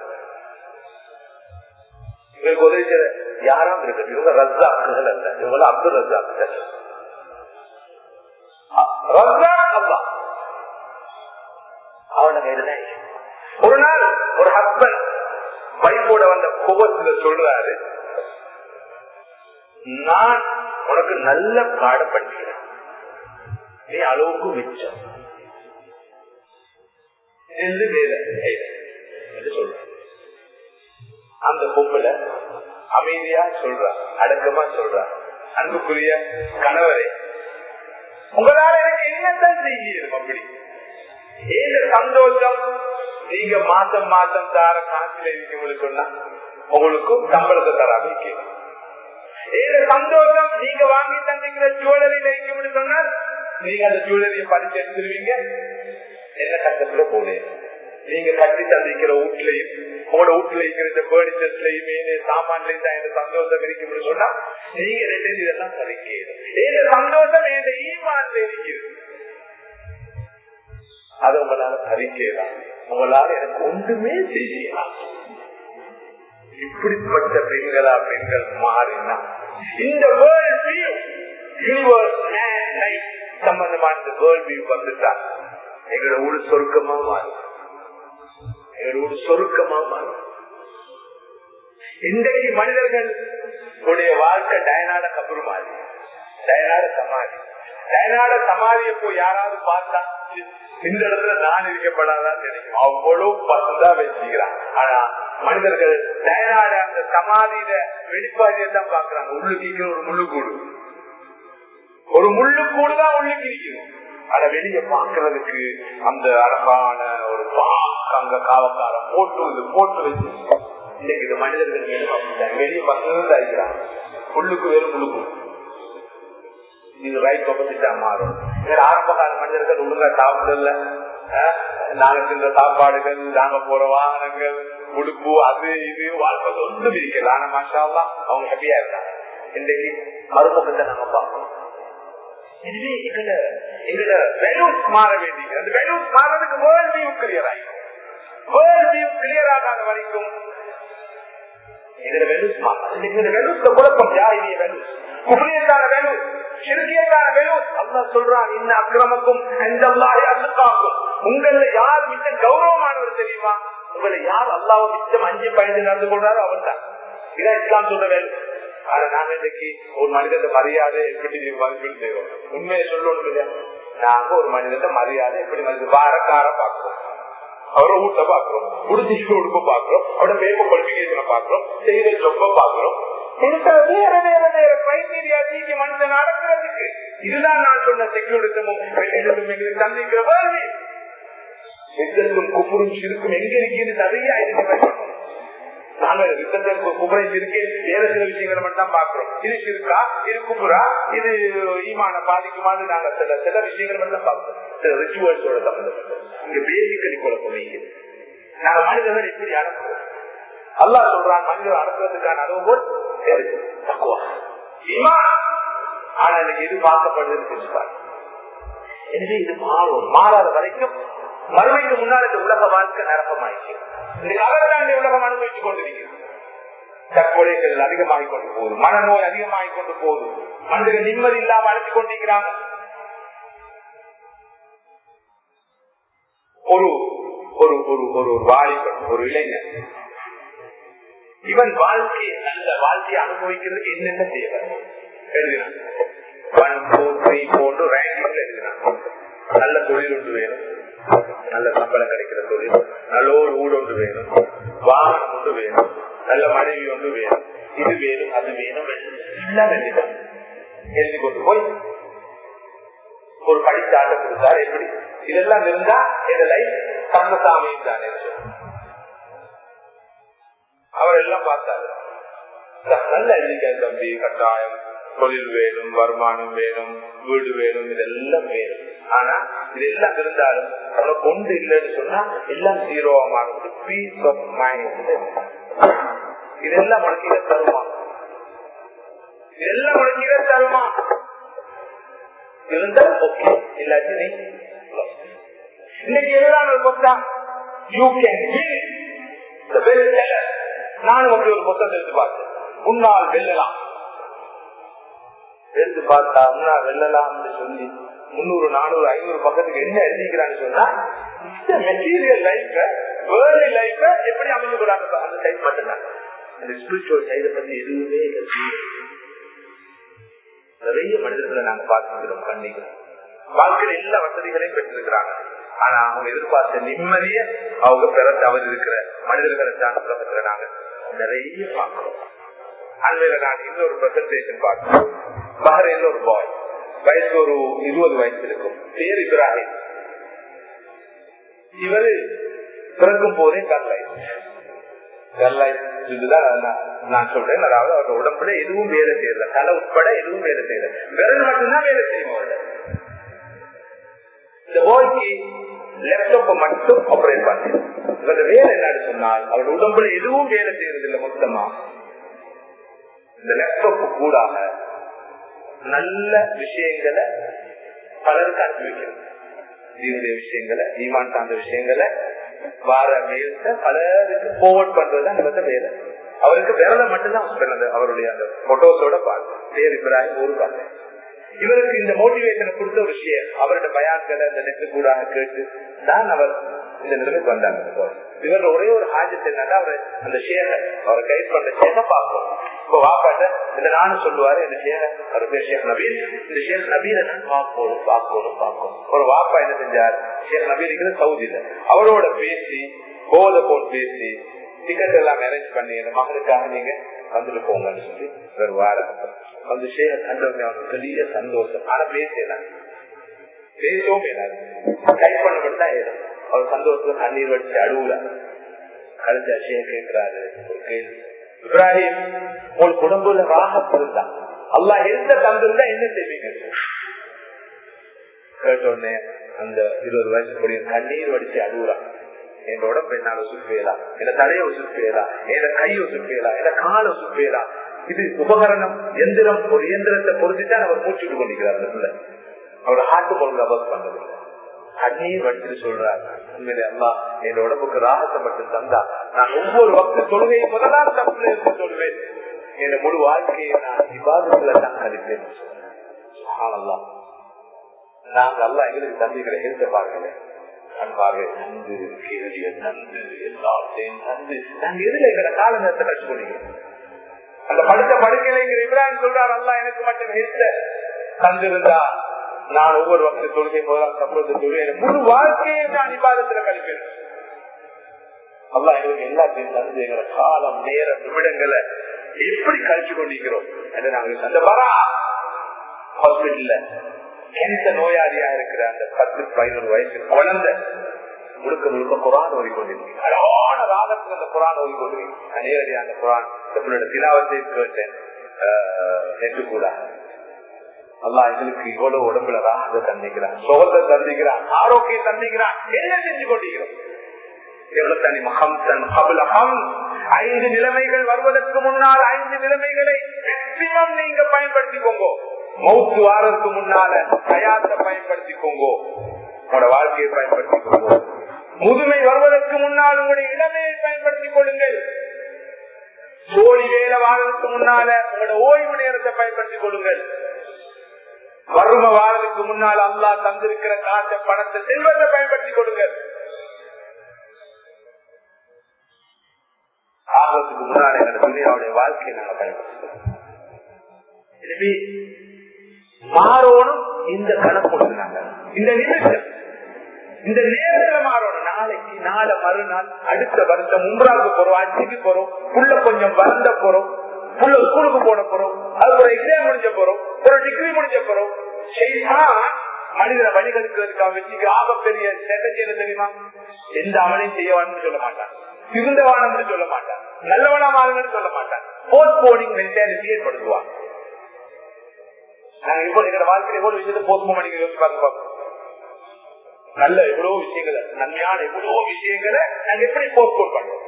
இவங்களுக்கு உதவி செய்ய யாரும் இருக்கட்டும் இவங்க ரஜாக்குகள் அல்ல இவங்க அப்துல் ரஜாக்குகள் ரஜாக் அல்லா அவன கையில ஒரு நாள் ஒரு ஹஸ்பண்ட் வைஃபோட வந்த கோபத்துல சொல்றாரு நான் உனக்கு நல்ல பாடம் பண்ணிக்கிறேன் நீ அளவுக்கு மிச்சம் என்று வேலை என்று சொல்ற அந்த பொம்புல அமைதியா சொல்றா அடக்கமா சொல்றா அன்புக்குரிய கணவரே உங்களால எனக்கு என்னத்தான் செய்யும் அப்படி ஏத சந்தோஷம் நீங்க மாசம் மாசம் தார காசுல இருக்கீங்கன்னு சொன்னா உங்களுக்கும் சம்பளத்தை தராம இருக்கீங்க ஏத சந்தோஷம் நீங்க வாங்கி தந்திக்கிற ஜுவலரியில இருக்கீங்கன்னு சொன்னால் நீங்க அந்த ஜுவலரியை படிச்சு எடுத்துருவீங்க என்ன கட்டத்துல போனேன் நீங்க கட்டி தந்திக்கிற வீட்லயும் உங்களோட வீட்டுல இருக்கிற இந்த பேர்னிச்சர்ஸ்லயும் சாமான்லயும் தான் எனக்கு சந்தோஷம் இருக்கும்னு சொன்னா நீங்க ரெண்டு இதெல்லாம் சரிக்கிறது ஏத சந்தோஷம் என் ஈமான்ல இருக்கிறது அது உங்களால சரிக்கலாம் உங்களால எனக்கு ஒன்றுமே செய்யலாம் இப்படிப்பட்ட பெண்களா பெண்கள் மாறினா இந்த வேர்ல்ட் வியூ யூனிவர்ஸ் சம்பந்தமான இந்த வேர்ல்ட் வியூ வந்துட்டா எங்களோட ஊடு சொருக்கமா மாறும் எங்களோட ஊடு சொருக்கமா மாறும் இன்றைக்கு மனிதர்கள் உடைய வாழ்க்கை டயனாட கபரு மாதிரி டயனாட சமாதி டயனாட சமாதியை போய் யாராவது பார்த்தா இந்த இடத்துல நான் இருக்கப்படாதான்னு நினைக்கும் அவ்வளவு பசந்தா வச்சுக்கிறான் ஆனா மனிதர்கள் டயனாட அந்த சமாதியில வெளிப்பாதியை தான் பாக்குறாங்க உள்ளுக்கு ஒரு முள்ளுக்கூடு ஒரு முள்ளுக்கூடு தான் உள்ளுக்கு இருக்குது அத வெளிய பாக்குறதுக்கு அந்த அழகான ஒரு பாக்கு அங்க காவக்காரம் போட்டு இது போட்டு வச்சு இன்னைக்கு இது மனிதர்கள் வெளியே பசங்க தான் உள்ளுக்கு வெறும் முழுக்கும் இது ரைட் ஆப்போசிட்டா மாறும் ஆரம்ப கால மனிதர்கள் ஒழுங்கா சாப்பிடல நாங்க சென்ற சாப்பாடுகள் நாங்க போற வாகனங்கள் உடுப்பு அது இது வாழ்க்கை ஒன்றும் இருக்கல ஆனா மாஷாலாம் அவங்க ஹாப்பியா இருந்தாங்க இன்றைக்கு மறுபக்கத்தை நாங்க பார்க்கணும் எனவே எங்களோட எங்களோட வேல்யூஸ் மாற வேண்டிய அந்த வேல்யூஸ் மாறதுக்கு வேர்ல்ட் வியூ கிளியர் ஆகும் வேர்ல்ட் வியூ கிளியர் ஆகாத வரைக்கும் எங்களோட வேல்யூஸ் மாறும் எங்களோட வேல்யூஸ்ல குழப்பம் யார் இனிய வேல்யூஸ் குபரியத்தான வேல்யூஸ் சிறுகியத்தான வேல்யூஸ் அல்லா சொல்றான் இன்ன அக்கிரமக்கும் எந்த அசுக்காக்கும் உங்கள யார் மிச்ச கௌரவமானவர் தெரியுமா உங்களை யார் அல்லாவை மிச்சம் அஞ்சு பயந்து நடந்து கொள்றாரோ அவர் தான் இதான் இஸ்லாம் சொல்ற வேல்யூ ஆனா நாங்க இன்னைக்கு ஒரு மனிதத்தை மரியாதை எப்படி மதிப்பீடு செய்வோம் உண்மையை சொல்லணும் இல்லையா நாங்க ஒரு மனிதத்தை மரியாதை எப்படி மதிப்பு வாரக்கார பாக்குறோம் அவரை வீட்டை பாக்குறோம் உடுத்திக்கு உடுப்பு பாக்குறோம் அவரோட பேப்பர் குவாலிபிகேஷனை பாக்குறோம் செய்த ஜொப்ப பாக்குறோம் வேற வேற வேற கிரைடீரியா நீங்க மனிதன் நடக்கிறதுக்கு இதுதான் நான் சொன்ன செக்யூரிட்டமும் எங்களுக்கு சந்திக்கிற வேலை எங்களுக்கும் குப்புரும் சிறுக்கும் எங்க இருக்கிறது நிறைய இருக்கு நாங்க குபரை இருக்கேன் வேற சில விஷயங்களை மட்டும் தான் பாக்குறோம் இது சிறுக்கா இது குபுரா இது ஈமான பாதிக்குமாறு நாங்க சில சில விஷயங்களை மட்டும் தான் பாக்குறோம் சில ரிச்சுவல்ஸோட சம்பந்தப்பட்ட இங்க பேசிக்கலி குழப்பம் வைக்கிறது நாங்க மனிதர்கள் எப்படி அடக்குறோம் அல்லா சொல்றான் மனிதர் அடக்குறதுக்கான அளவுகோல் தக்குவா ஆனா எனக்கு இது பார்க்கப்படுதுன்னு தெரிஞ்சுப்பாரு எனவே இது மாறும் மாறாத வரைக்கும் மறுமைக்கு முன்னால் இந்த உலக வாழ்க்கை நிரப்பமாயிடுச்சு இந்த காலத்தாண்டி உலகம் அனுபவித்துக் கொண்டிருக்கிறது தற்கொலைகள் அதிகமாகிக் கொண்டு போகுது மனநோய் அதிகமாகிக் கொண்டு போகுது மனிதர்கள் நிம்மதி இல்லாம அழைத்துக் கொண்டிருக்கிறாங்க ஒரு ஒரு ஒரு ஒரு வாலிபன் ஒரு இளைஞர் இவன் வாழ்க்கையை நல்ல வாழ்க்கையை அனுபவிக்கிறதுக்கு என்னென்ன தேவை எழுதினான் ஒன் டூ த்ரீ போன்று ரேங்கிங்ல எழுதினான் நல்ல தொழில் ஒன்று வேணும் நல்ல சம்பளம் கிடைக்கிற தொழில் நல்ல ஒரு ஊடு ஒன்று வேணும் வாகனம் ஒன்று வேணும் நல்ல மனைவி ஒன்று வேணும் இது வேணும் அது வேணும் எல்லாம் எழுதினான் எழுதி கொண்டு போய் ஒரு படித்த ஆட்ட கொடுத்தார் எப்படி இதெல்லாம் இருந்தா இந்த லைஃப் கந்தசாமியும் தானே அவர் எல்லாம் பார்த்தாரு நல்ல எண்ணிக்கை தம்பி கட்டாயம் தொழில் வேணும் வருமானம் வேணும் வீடு வேணும் இதெல்லாம் வேணும் ஆனா இதெல்லாம் இருந்தாலும் அவரை கொண்டு இல்லைன்னு சொன்னா எல்லாம் ஜீரோவா மாறுது பீஸ் ஆஃப் மைண்ட் இதெல்லாம் உனக்கு தருமா இதெல்லாம் உனக்கு தருமா இருந்தா ஓகே இல்லாட்டி நீ இன்னைக்கு எதிரான கொத்தா யூ கேன் நானும் அப்படி ஒரு புத்தகத்தை எடுத்து பார்த்தேன் உன்னால் வெல்லலாம் எடுத்து பார்த்தா உன்னால் வெல்லலாம் சொல்லி முன்னூறு நானூறு ஐநூறு பக்கத்துக்கு என்ன எழுதிக்கிறான்னு சொன்னா மெட்டீரியல் லைஃப் வேர்ல்டு லைஃப் எப்படி அமைஞ்சு கூடாது அந்த சைட் மட்டும்தான் அந்த ஸ்பிரிச்சுவல் சைட பத்தி எதுவுமே நிறைய மனிதர்களை நாங்க பார்த்துக்கிறோம் கண்டிப்பா வாழ்க்கையில எல்லா வசதிகளையும் பெற்றிருக்கிறாங்க ஆனா அவங்க எதிர்பார்த்த நிம்மதிய அவங்க பெற தவறு இருக்கிற மனிதர்களை தான் உலகத்துல நாங்க நிறைய பார்க்கிறோம் அண்மையில நான் இன்னொரு பிரசன்டேஷன் பார்த்தேன் பஹ்ரைன்ல ஒரு பாய் வயசு ஒரு இருபது வயசு இருக்கும் பேர் இப்ராஹிம் இவரு பிறக்கும் போதே கர்லாய் கர்லாய் இதுதான் நான் சொல்றேன் அதாவது அவரோட உடம்புல எதுவும் வேலை செய்யல தலை உட்பட எதுவும் வேலை செய்யல விரல் மட்டும்தான் வேலை செய்யும் அவரோட இந்த பாய்க்கு லேப்டாப்ப மட்டும் ஆபரேட் பண்ணு இவரோட வேலை என்னன்னு சொன்னால் அவரோட உடம்புல எதுவும் வேலை செய்யறது இல்லை மொத்தமா இந்த லேப்டாப் கூடாக நல்ல விஷயங்களை பலருக்கு அனுப்பி வைக்கிறது தீவுடைய விஷயங்களை ஈமான் சார்ந்த விஷயங்களை வார மெயில்ஸ பலருக்கு போவர்ட் பண்றதுதான் இவர்த்த வேலை அவருக்கு விரலை மட்டும்தான் சொன்னது அவருடைய அந்த போட்டோஸோட பார்த்து பேர் இப்ராஹிம் ஒரு பார்த்து இவருக்கு இந்த மோட்டிவேஷனை கொடுத்த ஒரு விஷயம் அவரோட பயான்களை அந்த நெட்டு கூட கேட்டு தான் அவர் இந்த நிலைமைக்கு வந்தாங்க இவரோட ஒரே ஒரு ஆஜத்து என்னன்னா அவரு அந்த ஷேர அவரை கைட் பண்ற ஷேர பார்ப்போம் இப்ப வாப்பாட்ட இந்த நானும் சொல்லுவாரு இந்த ஷேர அவர் பேர் ஷேக் நபீன் இந்த ஷேக் நபீனை நான் பார்க்கணும் பார்க்கணும் பார்க்கணும் ஒரு வாப்பா என்ன செஞ்சார் ஷேக் நபீன் இருக்கிற சவுதியில அவரோட பேசி போத போன் பேசி டிக்கெட் எல்லாம் அரேஞ்ச் பண்ணி என் மகனுக்காக நீங்க வந்துட்டு போங்கன்னு சொல்லி ஒரு வாரம் அந்த ஷேர கண்டவங்க அவனுக்கு பெரிய சந்தோஷம் ஆனா பேசலாம் பேசவும் இயலாது டைப் பண்ண மட்டும் தான் ஏறும் அவர் சந்தோஷத்துல கண்ணீர் வடிச்சு அழுவுல கழிச்ச அஷயம் கேட்கிறாரு ஒரு கேள்வி இப்ராஹிம் உங்களுக்கு உடம்புல ராகத் இருந்தா அல்லா எந்த தந்திருந்தா என்ன செய்வீங்க கேட்டோடனே அந்த இருபது வயசு கூடிய கண்ணீர் வடிச்சு அழுகுறான் என் உடம்பு என்னால சுற்றுவேலா என் தலையை சுற்றுவேலா என் கையை சுற்றுவேலா என் காலை சுற்றுவேலா இது உபகரணம் எந்திரம் ஒரு இயந்திரத்தை பொறுத்துதான் அவர் மூச்சுட்டு கொண்டிருக்கிறார் அந்த பிள்ளை அவரோட ஹார்ட் பொருள் அபஸ் பண்ணது கண்ணீர் வடிச்சு சொல்றாரு உண்மையிலே அம்மா என் உடம்புக்கு ராகத்தை மட்டும் தந்தா நான் ஒவ்வொரு வக்த தொழுகையை முதலாம் தப்புல இருந்து சொல்வேன் என் முழு வாழ்க்கையை நான் விவாதத்துல தான் கழிப்பேன் நாங்க எல்லாம் எங்களுக்கு தம்பிகளை எழுத்த பாருங்களே அன்பாக நந்து கேள்விய நந்து எல்லாத்தையும் நந்து நாங்க எதுல எங்களை கால நேரத்தை கட்சி பண்ணிக்கிறோம் அந்த படுத்த படுக்கையில இப்ராஹிம் சொல்றார் அல்லா எனக்கு மட்டும் ஹெல்த்த தந்திருந்தா நான் ஒவ்வொரு வக்த தொழுகை போதால் சம்பளத்தை தொழுகை முழு வாழ்க்கையை நான் விவாதத்துல கழிப்பேன் அல்லா எங்களுக்கு எல்லாத்தையும் தந்து எங்களை காலம் நேரம் நிமிடங்களை எப்படி கழிச்சு கொண்டிருக்கிறோம் என்று நாங்கள் அந்த வரா ஹாஸ்பிட்டல்ல கேன்சர் நோயாளியா இருக்கிற அந்த பத்து பதினோரு வயசு குழந்தை முழுக்க முழுக்க குரான் ஓதி கொண்டிருக்கேன் அழகான ராகத்துல அந்த குரான் ஓதி கொண்டிருக்கேன் நான் நேரடியாக அந்த குரான் நம்மளோட திலாவத்தை கேட்டேன் நேற்று கூட அல்லா எங்களுக்கு இவ்வளவு உடம்புல ராகத்தை தந்திக்கிறான் சுகத்தை தந்திக்கிறான் ஆரோக்கியம் தந்திக்கிறான் என்ன செஞ்சு கொண்டிருக்கிறோம் ஐந்து நிலைமைகள் வருவதற்கு முன்னால் ஐந்து நிலைமைகளை மேக்சிமம் நீங்க பயன்படுத்திக்கோங்க மௌத்து வாரத்துக்கு முன்னால தயாரத்தை பயன்படுத்திக்கோங்க உங்களோட வாழ்க்கையை பயன்படுத்திக்கோங்க முதுமை வருவதற்கு முன்னால் உங்களுடைய இளமையை பயன்படுத்திக் கொள்ளுங்கள் சோழி வேலை வாரத்துக்கு முன்னால உங்களோட ஓய்வு நேரத்தை பயன்படுத்திக் கொள்ளுங்கள் வறும வாரத்துக்கு முன்னால் அல்லா தந்திருக்கிற காசை பணத்தை செல்வத்தை பயன்படுத்திக் கொள்ளுங்கள் ஆபத்துக்கு முன்னால எங்க துணியாவுடைய வாழ்க்கையை நாங்க பயன்படுத்துகிறோம் எனவே மாறணும் இந்த கணக்கு நாங்க இந்த நிமிஷம் இந்த நேரத்துல மாறணும் நாளைக்கு நாளை மறுநாள் அடுத்த வருஷம் மும்பராவுக்கு போறோம் அஞ்சுக்கு போறோம் புள்ள கொஞ்சம் வளர்ந்த போறோம் புள்ள ஸ்கூலுக்கு போன போறோம் அது ஒரு எக்ஸாம் முடிஞ்ச போறோம் ஒரு டிகிரி முடிஞ்ச போறோம் மனிதனை வழிகெடுக்கிறதுக்காக வச்சு ஆகப்பெரிய ஸ்ட்ராட்டஜி என்ன தெரியுமா எந்த அமலையும் செய்யவான்னு சொல்ல மாட்டான் திருந்தவானு சொல்ல மாட்டான் நல்லவனா மாறுங்கன்னு சொல்ல மாட்டான் போஸ்ட் போனிங் மென்டாலிட்டி ஏற்படுத்துவான் நாங்க இப்போ எங்க வாழ்க்கையில எவ்வளவு விஷயத்தை போஸ்ட் போனிங் யோசிச்சு பார்க்க பார்ப்போம் நல்ல எவ்வளவு விஷயங்களை நன்மையான எவ்வளவு விஷயங்களை நாங்க எப்படி போஸ்ட் போன் பண்றோம்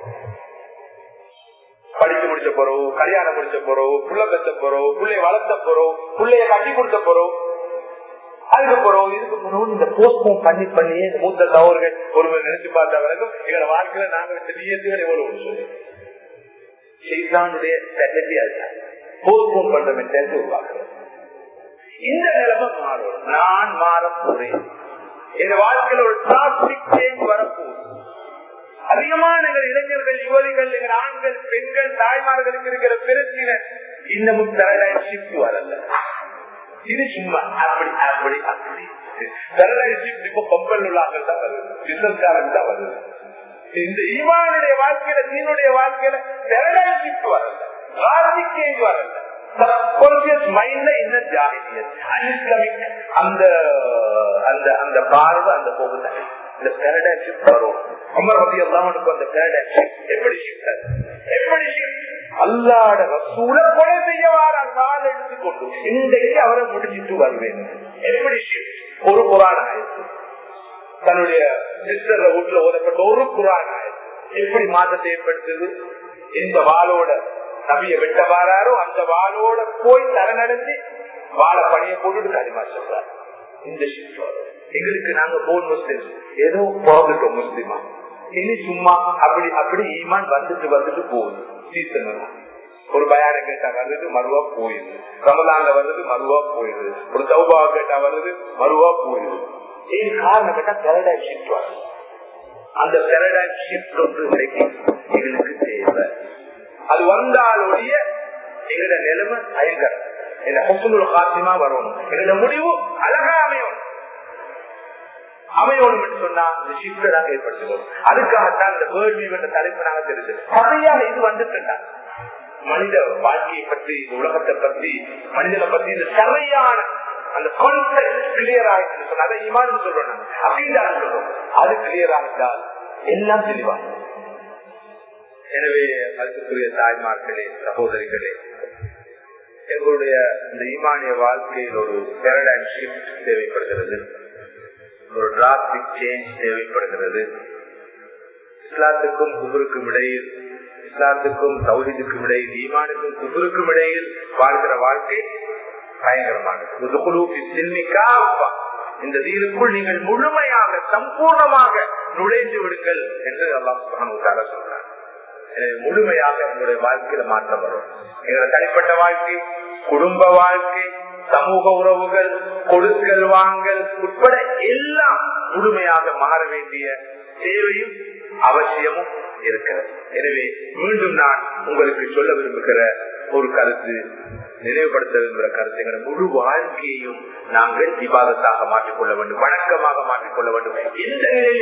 படிச்சு முடிச்ச போறோம் கல்யாணம் முடிச்ச போறோம் புள்ள பெற்ற போறோம் பிள்ளைய வளர்த்த போறோம் பிள்ளைய கட்டி கொடுத்த போறோம் அதுக்கு போறோம் இதுக்கு போறோம் இந்த போஸ்ட்போன் பண்ணி பண்ணி இந்த மூத்த தவறுகள் ஒருவர் நினைச்சு பார்த்த வரைக்கும் எங்களோட வாழ்க்கையில நாங்க வச்ச நியத்துகள் எவ்வளவு சொல்லு செய்தானுடைய ஸ்ட்ராட்டஜி அதுதான் போஸ்ட்போன் பண்ற மென்டாலிட்டி உருவாக்குறது இந்த நிலைமை மாறும் நான் மாற போறேன் என் வாழ்க்கையில ஒரு டிராபிக் சேஞ்ச் வரப்போகுது அதிகமான எங்கள் இளைஞர்கள் யுவதிகள் எங்கள் ஆண்கள் பெண்கள் தாய்மார்களுக்கு இருக்கிற பிரச்சனை இன்னமும் பேரடைஸ் ஷிஃப்ட் வரல இது சும்மா அப்படி அப்படி அப்படி பேரடைஸ் ஷிஃப்ட் இப்போ கம்பல் உள்ளார்கள் தான் வருது பிசினஸ்காரன் தான் வருது இந்த ஈவானுடைய வாழ்க்கையில நீனுடைய வாழ்க்கையில பேரடைஸ் ஷிஃப்ட் வரல ராஜிக் சேஞ்ச் வரல சப்கான்சியஸ் மைண்ட்ல என்ன ஜாகிரியத் அன்இஸ்லாமிக் அந்த அந்த அந்த பார்வை அந்த போகுது இந்த பேரடைஸ் ஷிஃப்ட் வரும் அமர் ரவி அல்லாமனுக்கு அந்த பேரடைஸ் எப்படி ஷிஃப்ட் எப்படி ஷிஃப்ட் அல்லாட ரசூல கொலை செய்ய வார நாள் எடுத்துக்கொண்டு இன்றைக்கு அவரை முடிச்சிட்டு வருவேன் எப்படி ஷிஃப்ட் ஒரு குரான் ஆயிடுச்சு தன்னுடைய சிஸ்டர் வீட்டுல ஓதப்பட்ட ஒரு குரான் ஆயிடுச்சு எப்படி மாற்றத்தை ஏற்படுத்துது இந்த வாளோட நபிய வெட்ட வாராரோ அந்த வாளோட போய் தர நடந்து வாழ பணியை போட்டுட்டு கரிமா சொல்றாரு இந்த ஷிஃப்ட் வரும் எங்களுக்கு நாங்க போன் முஸ்லிம் ஏதோ பிறந்துட்டோம் முஸ்லிமா இனி சும்மா அப்படி அப்படி ஈமான் வந்துட்டு வந்துட்டு போகுது சீசன் ஒரு பயான கேட்டா வர்றது மறுவா போயிடுது ரமலான்ல வர்றது மறுவா போயிடுது ஒரு சௌபாவை கேட்டா வர்றது மறுவா போயிடுது ஏன் காரணம் கேட்டா பேரடைம் ஷிஃப்ட் வரும் அந்த பேரடைம் ஷிஃப்ட் ஒன்று இன்னைக்கு எங்களுக்கு தேவை அது வந்தாலுடைய எங்களோட நிலைமை பயங்கரம் இந்த ஹொசுனுள் காத்தியமா வரணும் எங்களோட முடிவு அழகா அமையணும் அமையணும் என்று சொன்னா இந்த ஷிப்ட நாங்க ஏற்படுத்துவோம் அதுக்காகத்தான் இந்த வேர்ல்ட் வியூ என்ற தலைப்பு நாங்க தெரிஞ்சு கதையாக இது வந்துட்டு மனித வாழ்க்கையை பற்றி இந்த உலகத்தை பற்றி மனிதனை பற்றி இந்த சரியான அந்த கான்செப்ட் கிளியர் ஆயிட்டு சொன்னா அதை இமான் சொல்றோம் நாங்க அப்படின்னு சொல்றோம் அது கிளியர் ஆகிட்டால் எல்லாம் தெளிவாகும் எனவே மதிப்புக்குரிய தாய்மார்களே சகோதரிகளே எங்களுடைய இந்த ஈமானிய வாழ்க்கையில் ஒரு பேரடைம் ஷிப்ட் தேவைப்படுகிறது ஒரு டிராஸ்டிக் சேஞ்ச் தேவைப்படுகிறது இஸ்லாத்துக்கும் குபருக்கும் இடையில் இஸ்லாத்துக்கும் சௌஹிதுக்கும் இடையில் ஈமானுக்கும் குபருக்கும் இடையில் வாழ்கிற வாழ்க்கை பயங்கரமானது இந்த தீனுக்குள் நீங்கள் முழுமையாக சம்பூர்ணமாக நுழைந்து விடுங்கள் என்று அல்லாஹ் சொல்றார் முழுமையாக எங்களுடைய வாழ்க்கையில மாற்றம் வரும் எங்களோட தனிப்பட்ட வாழ்க்கை குடும்ப வாழ்க்கை சமூக உறவுகள் கொடுக்கல் வாங்கல் உட்பட எல்லாம் முழுமையாக மாற வேண்டிய தேவையும் அவசியமும் இருக்கிறது எனவே மீண்டும் நான் உங்களுக்கு சொல்ல விரும்புகிற ஒரு கருத்து நினைவுபடுத்த விரும்புகிற கருத்து எங்களை முழு வாழ்க்கையையும் நாங்கள் விவாதத்தாக மாற்றிக்கொள்ள வேண்டும் வணக்கமாக மாற்றிக்கொள்ள வேண்டும் எந்த நிலையில்